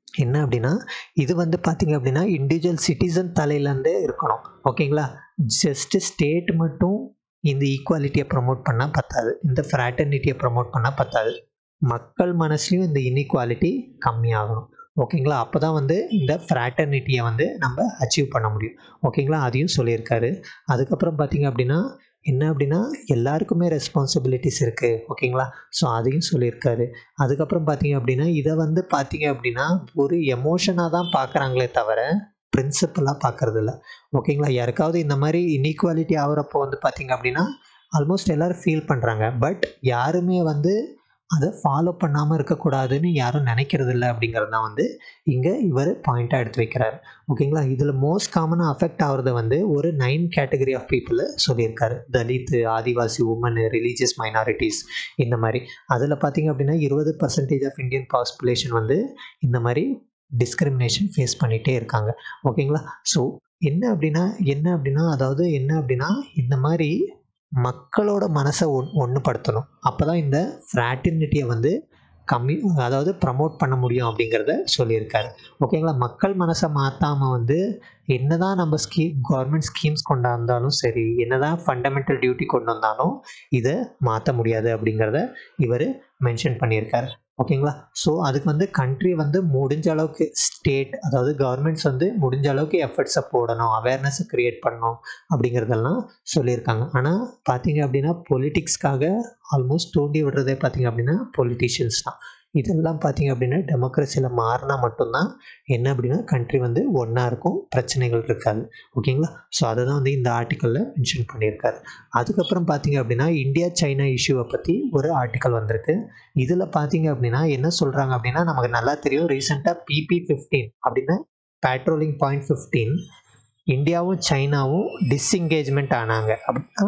என்ன அப்படின்னா இது வந்து பார்த்திங்க அப்படின்னா இண்டிவிஜுவல் சிட்டிசன் தலையிலேருந்தே இருக்கணும் ஓகேங்களா ஜஸ்ட்டு ஸ்டேட் மட்டும் இந்த ஈக்குவாலிட்டியை ப்ரமோட் பண்ணால் பத்தாது இந்த ஃப்ராட்டர்னிட்டியை ப்ரமோட் பண்ணால் பத்தாது மக்கள் மனசுலையும் இந்த இன்இக்வாலிட்டி கம்மியாகணும் ஓகேங்களா அப்போ தான் வந்து இந்த ஃப்ராட்டர்னிட்டியை வந்து நம்ம அச்சீவ் பண்ண முடியும் ஓகேங்களா அதையும் சொல்லியிருக்காரு அதுக்கப்புறம் பார்த்திங்க அப்படின்னா என்ன அப்படின்னா எல்லாருக்குமே ரெஸ்பான்சிபிலிட்டிஸ் இருக்குது ஓகேங்களா ஸோ அதையும் சொல்லியிருக்காரு அதுக்கப்புறம் பார்த்தீங்க அப்படின்னா இதை வந்து பார்த்தீங்க அப்படின்னா ஒரு எமோஷனாக தான் பார்க்குறாங்களே தவிர பிரின்சிபலாக பார்க்குறது இல்லை ஓகேங்களா யாருக்காவது இந்த மாதிரி இன்இக்வாலிட்டி ஆகிறப்போ வந்து பார்த்தீங்க அப்படின்னா ஆல்மோஸ்ட் எல்லோரும் ஃபீல் பண்ணுறாங்க பட் யாருமே வந்து அதை ஃபாலோ பண்ணாமல் இருக்கக்கூடாதுன்னு யாரும் நினைக்கிறது இல்லை அப்படிங்கிறது தான் வந்து இங்கே இவர் பாயிண்ட்டாக எடுத்து வைக்கிறார் ஓகேங்களா இதில் மோஸ்ட் காமனாக அஃபெக்ட் ஆகிறது வந்து ஒரு நைன் கேட்டகரி ஆஃப் பீப்புளை சொல்லியிருக்காரு Dalit Adivasi woman religious minorities இந்த மாதிரி அதில் பார்த்தீங்க அப்படின்னா இருபது பர்சன்டேஜ் ஆஃப் இந்தியன் பாப்புலேஷன் வந்து இந்த மாதிரி டிஸ்கிரிமினேஷன் ஃபேஸ் பண்ணிகிட்டே இருக்காங்க ஓகேங்களா ஸோ என்ன அப்படின்னா என்ன அப்படின்னா அதாவது என்ன அப்படின்னா இந்த மாதிரி மக்களோட மனசை ஒன் ஒன்றுபடுத்தணும் அப்போ தான் இந்த ஃப்ராட்டினிட்டியை வந்து கம்மி அதாவது ப்ரமோட் பண்ண முடியும் அப்படிங்கிறத சொல்லியிருக்காரு ஓகேங்களா மக்கள் மனசை மாற்றாமல் வந்து என்ன தான் நம்ம ஸ்கீம் கவர்மெண்ட் ஸ்கீம்ஸ் கொண்டாந்தாலும் சரி என்ன தான் ஃபண்டமெண்டல் டியூட்டி கொண்டு வந்தாலும் இதை மாற்ற முடியாது அப்படிங்கிறத இவர் மென்ஷன் பண்ணியிருக்காரு ஓகேங்களா ஸோ அதுக்கு வந்து கண்ட்ரி வந்து முடிஞ்ச அளவுக்கு ஸ்டேட் அதாவது கவர்மெண்ட்ஸ் வந்து முடிஞ்ச அளவுக்கு எஃபர்ட்ஸை போடணும் அவேர்னஸை க்ரியேட் பண்ணணும் அப்படிங்கிறதெல்லாம் சொல்லியிருக்காங்க ஆனால் பார்த்தீங்க அப்படின்னா பொலிட்டிக்ஸ்க்காக ஆல்மோஸ்ட் தூண்டி விடுறதே பார்த்தீங்க அப்படின்னா பொலிட்டிஷியன்ஸ் தான் இதெல்லாம் பார்த்தீங்க அப்படின்னா டெமோக்ரஸியில் மாறினா மட்டும்தான் என்ன அப்படின்னா கண்ட்ரி வந்து ஒன்றா இருக்கும் பிரச்சனைகள் இருக்காது ஓகேங்களா ஸோ அதை தான் வந்து இந்த ஆர்டிக்கலில் மென்ஷன் பண்ணியிருக்காரு அதுக்கப்புறம் பார்த்தீங்க அப்படின்னா இந்தியா சைனா இஷ்யூவை பற்றி ஒரு ஆர்டிக்கல் வந்திருக்கு இதில் பார்த்தீங்க அப்படின்னா என்ன சொல்கிறாங்க அப்படின்னா நமக்கு நல்லா தெரியும் ரீசெண்டாக பிபி ஃபிஃப்டீன் அப்படின்னா பேட்ரோலிங் பாயிண்ட் ஃபிஃப்டீன் இந்தியாவும் சைனாவும் டிஸ்எங்கேஜ்மெண்ட் ஆனாங்க அப்படின்னா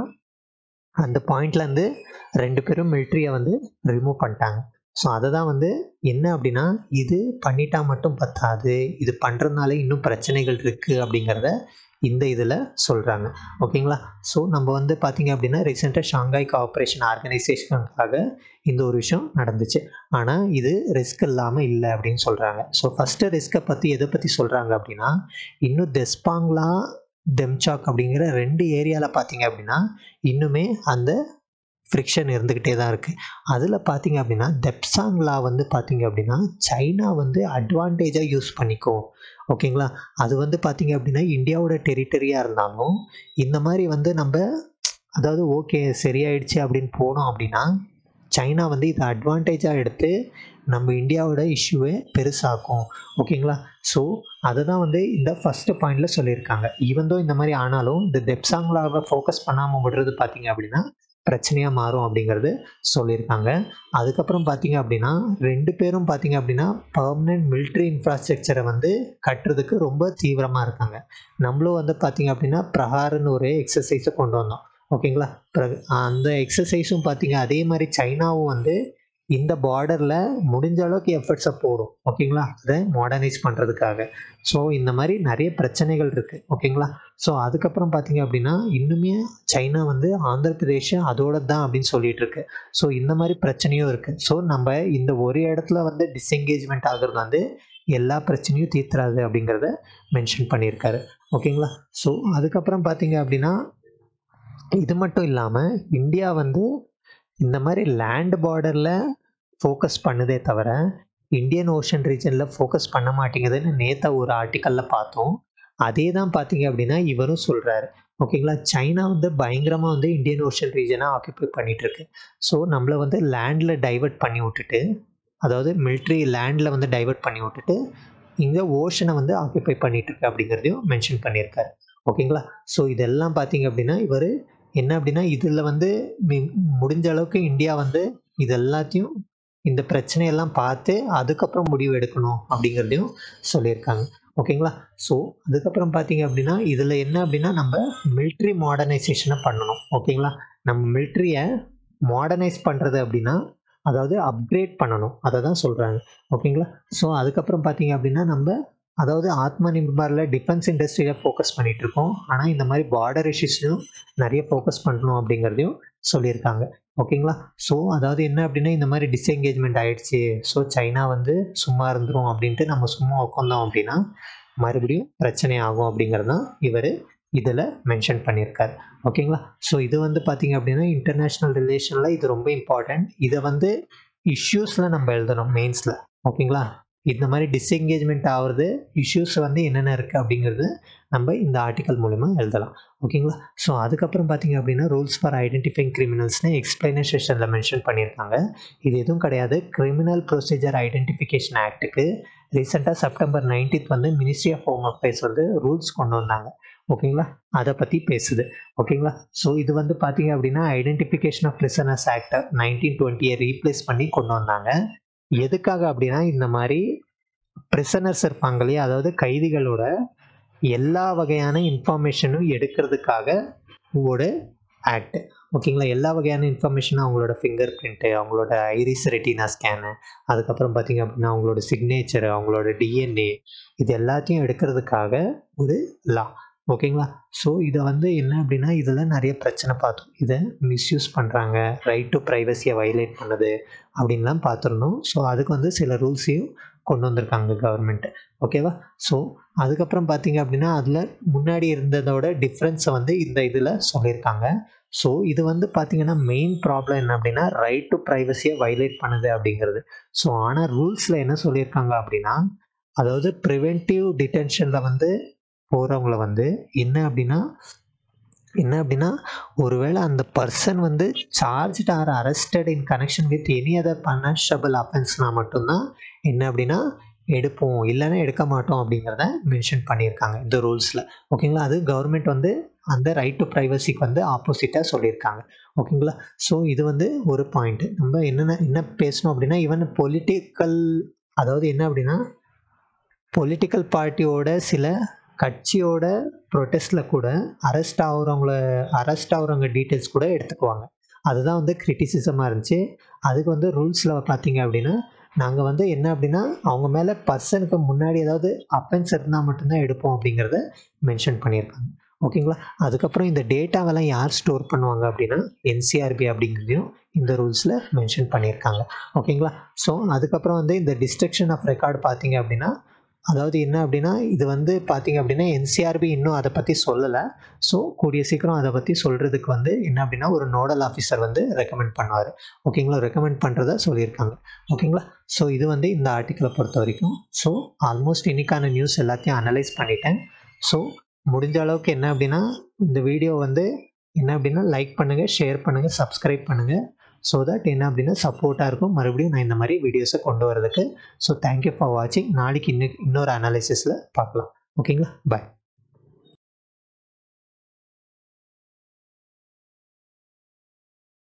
அந்த பாயிண்ட்லேருந்து ரெண்டு பேரும் மிலிட்ரியை வந்து ரிமூவ் பண்ணிட்டாங்க ஸோ அதை தான் வந்து என்ன அப்படின்னா இது பண்ணிட்டா மட்டும் பத்தாது இது பண்ணுறதுனால இன்னும் பிரச்சனைகள் இருக்குது அப்படிங்கிறத இந்த இதில் சொல்கிறாங்க ஓகேங்களா ஸோ நம்ம வந்து பார்த்திங்க அப்படின்னா ரீசெண்டாக ஷாங்காய் கோஆப்ரேஷன் ஆர்கனைசேஷனுக்காக இந்த ஒரு விஷயம் நடந்துச்சு ஆனால் இது ரிஸ்க் இல்லாமல் இல்லை அப்படின்னு சொல்கிறாங்க ஸோ ஃபஸ்ட்டு ரிஸ்க்கை பற்றி எதை பற்றி சொல்கிறாங்க அப்படின்னா இன்னும் தெஸ்பாங்லா டெம்சாக் அப்படிங்கிற ரெண்டு ஏரியாவில் பார்த்தீங்க அப்படின்னா இன்னுமே அந்த ஃப்ரிக்ஷன் இருந்துக்கிட்டே தான் இருக்குது அதில் பார்த்தீங்க அப்படின்னா தெப்சாங்லா வந்து பார்த்தீங்க அப்படின்னா சைனா வந்து அட்வான்டேஜாக யூஸ் பண்ணிக்கும் ஓகேங்களா அது வந்து பார்த்தீங்க அப்படின்னா இந்தியாவோட டெரிட்டரியாக இருந்தாலும் இந்த மாதிரி வந்து நம்ம அதாவது ஓகே சரியாயிடுச்சு அப்படின்னு போனோம் அப்படின்னா சைனா வந்து இதை அட்வான்டேஜாக எடுத்து நம்ம இந்தியாவோட இஷ்யூவை பெருசாக்கும் ஓகேங்களா ஸோ அதை தான் வந்து இந்த ஃபஸ்ட்டு பாயிண்டில் சொல்லியிருக்காங்க ஈவந்தோ இந்த மாதிரி ஆனாலும் இந்த தெப்சாங்லாவை ஃபோக்கஸ் பண்ணாமல் விடுறது பார்த்தீங்க அப்படின்னா பிரச்சனையாக மாறும் அப்படிங்கிறது சொல்லியிருக்காங்க அதுக்கப்புறம் பார்த்தீங்க அப்படின்னா ரெண்டு பேரும் பார்த்தீங்க அப்படின்னா பர்மனெண்ட் மிலிட்ரி இன்ஃப்ராஸ்ட்ரக்சரை வந்து கட்டுறதுக்கு ரொம்ப தீவிரமாக இருக்காங்க நம்மளும் வந்து பார்த்தீங்க அப்படின்னா பிரஹார்னு ஒரு எக்ஸசைஸை கொண்டு வந்தோம் ஓகேங்களா அந்த எக்ஸசைஸும் பார்த்தீங்க அதே மாதிரி சைனாவும் வந்து இந்த பார்டரில் முடிஞ்ச அளவுக்கு எஃபர்ட்ஸை போடும் ஓகேங்களா அதை மாடர்னைஸ் பண்ணுறதுக்காக ஸோ இந்த மாதிரி நிறைய பிரச்சனைகள் இருக்குது ஓகேங்களா ஸோ அதுக்கப்புறம் பார்த்தீங்க அப்படின்னா இன்னுமே சைனா வந்து ஆந்திர பிரதேஷ் அதோட தான் அப்படின்னு சொல்லிட்டு இருக்கு ஸோ இந்த மாதிரி பிரச்சனையும் இருக்குது ஸோ நம்ம இந்த ஒரு இடத்துல வந்து டிஸ்எங்கேஜ்மெண்ட் ஆகுறது வந்து எல்லா பிரச்சனையும் தீர்த்துறாது அப்படிங்கிறத மென்ஷன் பண்ணியிருக்காரு ஓகேங்களா ஸோ அதுக்கப்புறம் பார்த்தீங்க அப்படின்னா இது மட்டும் இல்லாமல் இந்தியா வந்து இந்த மாதிரி லேண்ட் பார்டரில் ஃபோக்கஸ் பண்ணுதே தவிர இந்தியன் ஓஷன் ரீஜனில் ஃபோக்கஸ் பண்ண மாட்டேங்குதுன்னு நேற்று ஒரு ஆர்டிக்கலில் பார்த்தோம் அதே தான் பார்த்தீங்க அப்படின்னா இவரும் சொல்கிறாரு ஓகேங்களா சைனா வந்து பயங்கரமாக வந்து இந்தியன் ஓஷன் ரீஜனை ஆக்குப்பை பண்ணிகிட்டு இருக்கு ஸோ நம்மளை வந்து லேண்டில் டைவர்ட் பண்ணி விட்டுட்டு அதாவது மிலிட்ரி லேண்டில் வந்து டைவர்ட் பண்ணி விட்டுட்டு இங்கே ஓஷனை வந்து ஆக்குப்பை பண்ணிகிட்டு இருக்கு அப்படிங்கிறதையும் மென்ஷன் பண்ணியிருக்காரு ஓகேங்களா ஸோ இதெல்லாம் பார்த்தீங்க அப்படின்னா இவர் என்ன அப்படின்னா இதில் வந்து முடிஞ்ச அளவுக்கு இந்தியா வந்து இது எல்லாத்தையும் இந்த பிரச்சனையெல்லாம் பார்த்து அதுக்கப்புறம் முடிவு எடுக்கணும் அப்படிங்கிறதையும் சொல்லியிருக்காங்க ஓகேங்களா ஸோ அதுக்கப்புறம் பார்த்தீங்க அப்படின்னா இதில் என்ன அப்படின்னா நம்ம மிலிட்ரி மாடர்னைசேஷனை பண்ணணும் ஓகேங்களா நம்ம மிலிட்ரியை மாடர்னைஸ் பண்ணுறது அப்படின்னா அதாவது அப்கிரேட் பண்ணணும் அதை தான் சொல்கிறாங்க ஓகேங்களா ஸோ அதுக்கப்புறம் பார்த்தீங்க அப்படின்னா நம்ம அதாவது ஆத்ம நிர்பாரில் டிஃபென்ஸ் இண்டஸ்ட்ரியில் ஃபோக்கஸ் பண்ணிகிட்டு இருக்கோம் ஆனால் இந்த மாதிரி பார்டர் இஷ்யூஸ்லையும் நிறைய ஃபோக்கஸ் பண்ணணும் அப்படிங்கிறதையும் சொல்லியிருக்காங்க ஓகேங்களா ஸோ அதாவது என்ன அப்படின்னா இந்த மாதிரி டிஸ்எங்கேஜ்மெண்ட் ஆகிடுச்சு ஸோ சைனா வந்து சும்மா இருந்துரும் அப்படின்ட்டு நம்ம சும்மா உட்காந்தோம் அப்படின்னா மறுபடியும் பிரச்சனை ஆகும் அப்படிங்கிறது தான் இவர் இதில் மென்ஷன் பண்ணியிருக்காரு ஓகேங்களா ஸோ இது வந்து பார்த்திங்க அப்படின்னா இன்டர்நேஷ்னல் ரிலேஷனில் இது ரொம்ப இம்பார்ட்டண்ட் இதை வந்து இஷ்யூஸில் நம்ம எழுதணும் மெயின்ஸில் ஓகேங்களா இந்த மாதிரி டிஸ்எங்கேஜ்மெண்ட் ஆகுறது இஷ்யூஸ் வந்து என்னென்ன இருக்குது அப்படிங்கிறது நம்ம இந்த ஆர்டிக்கல் மூலிமா எழுதலாம் ஓகேங்களா ஸோ அதுக்கப்புறம் பார்த்தீங்க அப்படின்னா ரூல்ஸ் ஃபார் ஐடென்டிஃபைங் கிரிமினல்ஸ்னு எக்ஸ்பிளனேஷனில் மென்ஷன் பண்ணியிருக்காங்க இது எதுவும் கிடையாது கிரிமினல் ப்ரொசீஜர் ஐடென்டிஃபிகேஷன் ஆக்ட்டுக்கு ரீசெண்டாக செப்டம்பர் நைன்டீன்த் வந்து மினிஸ்ட்ரி ஆஃப் ஹோம் அஃபேர்ஸ் வந்து ரூல்ஸ் கொண்டு வந்தாங்க ஓகேங்களா அதை பற்றி பேசுது ஓகேங்களா ஸோ இது வந்து பார்த்தீங்க அப்படின்னா identification of listeners act nineteen டுவெண்ட்டியை ரீப்ளேஸ் பண்ணி கொண்டு வந்தாங்க எதுக்காக அப்படின்னா இந்த மாதிரி ப்ரிசனர்ஸ் இருப்பாங்க இல்லையா அதாவது கைதிகளோட எல்லா வகையான இன்ஃபர்மேஷனும் எடுக்கிறதுக்காக ஒரு ஆக்ட் ஓகேங்களா எல்லா வகையான இன்ஃபர்மேஷனும் அவங்களோட ஃபிங்கர் பிரிண்ட்டு அவங்களோட ஐரிஸ் ரெட்டினா ஸ்கேனு அதுக்கப்புறம் பார்த்திங்க அப்படின்னா அவங்களோட சிக்னேச்சர் அவங்களோட டிஎன்ஏ இது எல்லாத்தையும் எடுக்கிறதுக்காக ஒரு லா ஓகேங்களா ஸோ இதை வந்து என்ன அப்படின்னா இதில் நிறைய பிரச்சனை பார்த்தோம் இதை மிஸ்யூஸ் பண்ணுறாங்க ரைட் டு ப்ரைவசியை வயலேட் பண்ணுது அப்படின்லாம் பார்த்துருந்தோம் ஸோ அதுக்கு வந்து சில ரூல்ஸையும் கொண்டு வந்திருக்காங்க கவர்மெண்ட் ஓகேவா ஸோ அதுக்கப்புறம் பார்த்தீங்க அப்படின்னா அதில் முன்னாடி இருந்ததோட டிஃப்ரென்ஸை வந்து இந்த இதில் சொல்லியிருக்காங்க ஸோ இது வந்து பார்த்தீங்கன்னா மெயின் ப்ராப்ளம் என்ன அப்படின்னா ரைட் டு ப்ரைவசியை வயலேட் பண்ணுது அப்படிங்கிறது ஸோ ஆனால் ரூல்ஸில் என்ன சொல்லியிருக்காங்க அப்படின்னா அதாவது ப்ரிவென்டிவ் டிடென்ஷனில் வந்து போகிறவங்கள வந்து என்ன அப்படின்னா என்ன அப்படின்னா ஒருவேளை அந்த பர்சன் வந்து charge or arrested in connection with any other punishable அஃபென்ஸ்னால் மட்டும்தான் என்ன அப்படின்னா எடுப்போம் இல்லைன்னா எடுக்க மாட்டோம் அப்படிங்கிறத மென்ஷன் பண்ணியிருக்காங்க இந்த ரூல்ஸில் ஓகேங்களா அது கவர்மெண்ட் வந்து அந்த ரைட் டு ப்ரைவசிக்கு வந்து ஆப்போசிட்டாக சொல்லியிருக்காங்க ஓகேங்களா ஸோ இது வந்து ஒரு பாயிண்ட் நம்ம என்னென்ன என்ன பேசணும் அப்படின்னா ஈவன் பொலிட்டிக்கல் அதாவது என்ன அப்படின்னா பொலிட்டிக்கல் பார்ட்டியோட சில கட்சியோட ப்ரொட்டஸ்டில் கூட அரெஸ்ட் ஆகுறவங்கள அரெஸ்ட் ஆகுறவங்க டீட்டெயில்ஸ் கூட எடுத்துக்குவாங்க அதுதான் வந்து கிரிட்டிசிசமாக இருந்துச்சு அதுக்கு வந்து ரூல்ஸில் பார்த்தீங்க அப்படின்னா நாங்கள் வந்து என்ன அப்படின்னா அவங்க மேலே பர்சனுக்கு முன்னாடி ஏதாவது அஃபென்ஸ் இருந்தால் மட்டும்தான் எடுப்போம் அப்படிங்கிறத மென்ஷன் பண்ணியிருக்காங்க ஓகேங்களா அதுக்கப்புறம் இந்த டேட்டாவெல்லாம் யார் ஸ்டோர் பண்ணுவாங்க அப்படின்னா என்சிஆர்பி அப்படிங்கிறதையும் இந்த ரூல்ஸில் மென்ஷன் பண்ணியிருக்காங்க ஓகேங்களா ஸோ அதுக்கப்புறம் வந்து இந்த டிஸ்ட்ரக்ஷன் ஆஃப் ரெக்கார்டு பார்த்தீங்க அப்படின்னா அதாவது என்ன அப்படின்னா இது வந்து பார்த்தீங்க அப்படின்னா என்சிஆர்பி இன்னும் அதை பற்றி சொல்லலை ஸோ கூடிய சீக்கிரம் அதை பற்றி சொல்கிறதுக்கு வந்து என்ன அப்படின்னா ஒரு நோடல் ஆஃபீஸர் வந்து ரெக்கமெண்ட் பண்ணுவார் ஓகேங்களா ரெக்கமெண்ட் பண்ணுறதா சொல்லியிருக்காங்க ஓகேங்களா ஸோ இது வந்து இந்த ஆர்டிக்கலை பொறுத்த வரைக்கும் ஸோ ஆல்மோஸ்ட் இன்னைக்கான நியூஸ் எல்லாத்தையும் அனலைஸ் பண்ணிட்டேன் ஸோ முடிஞ்ச அளவுக்கு என்ன அப்படின்னா இந்த வீடியோ வந்து என்ன அப்படின்னா லைக் பண்ணுங்கள் ஷேர் பண்ணுங்கள் சப்ஸ்கிரைப் பண்ணுங்கள் ஸோ தட் என்ன அப்படின்னா சப்போர்ட்டாக இருக்கும் மறுபடியும் நான் இந்த மாதிரி வீடியோஸை கொண்டு வரதுக்கு ஸோ தேங்க்யூ ஃபார் வாட்சிங் நாளைக்கு இன்னும் இன்னொரு அனாலிசிஸில் பார்க்கலாம் ஓகேங்களா பாய்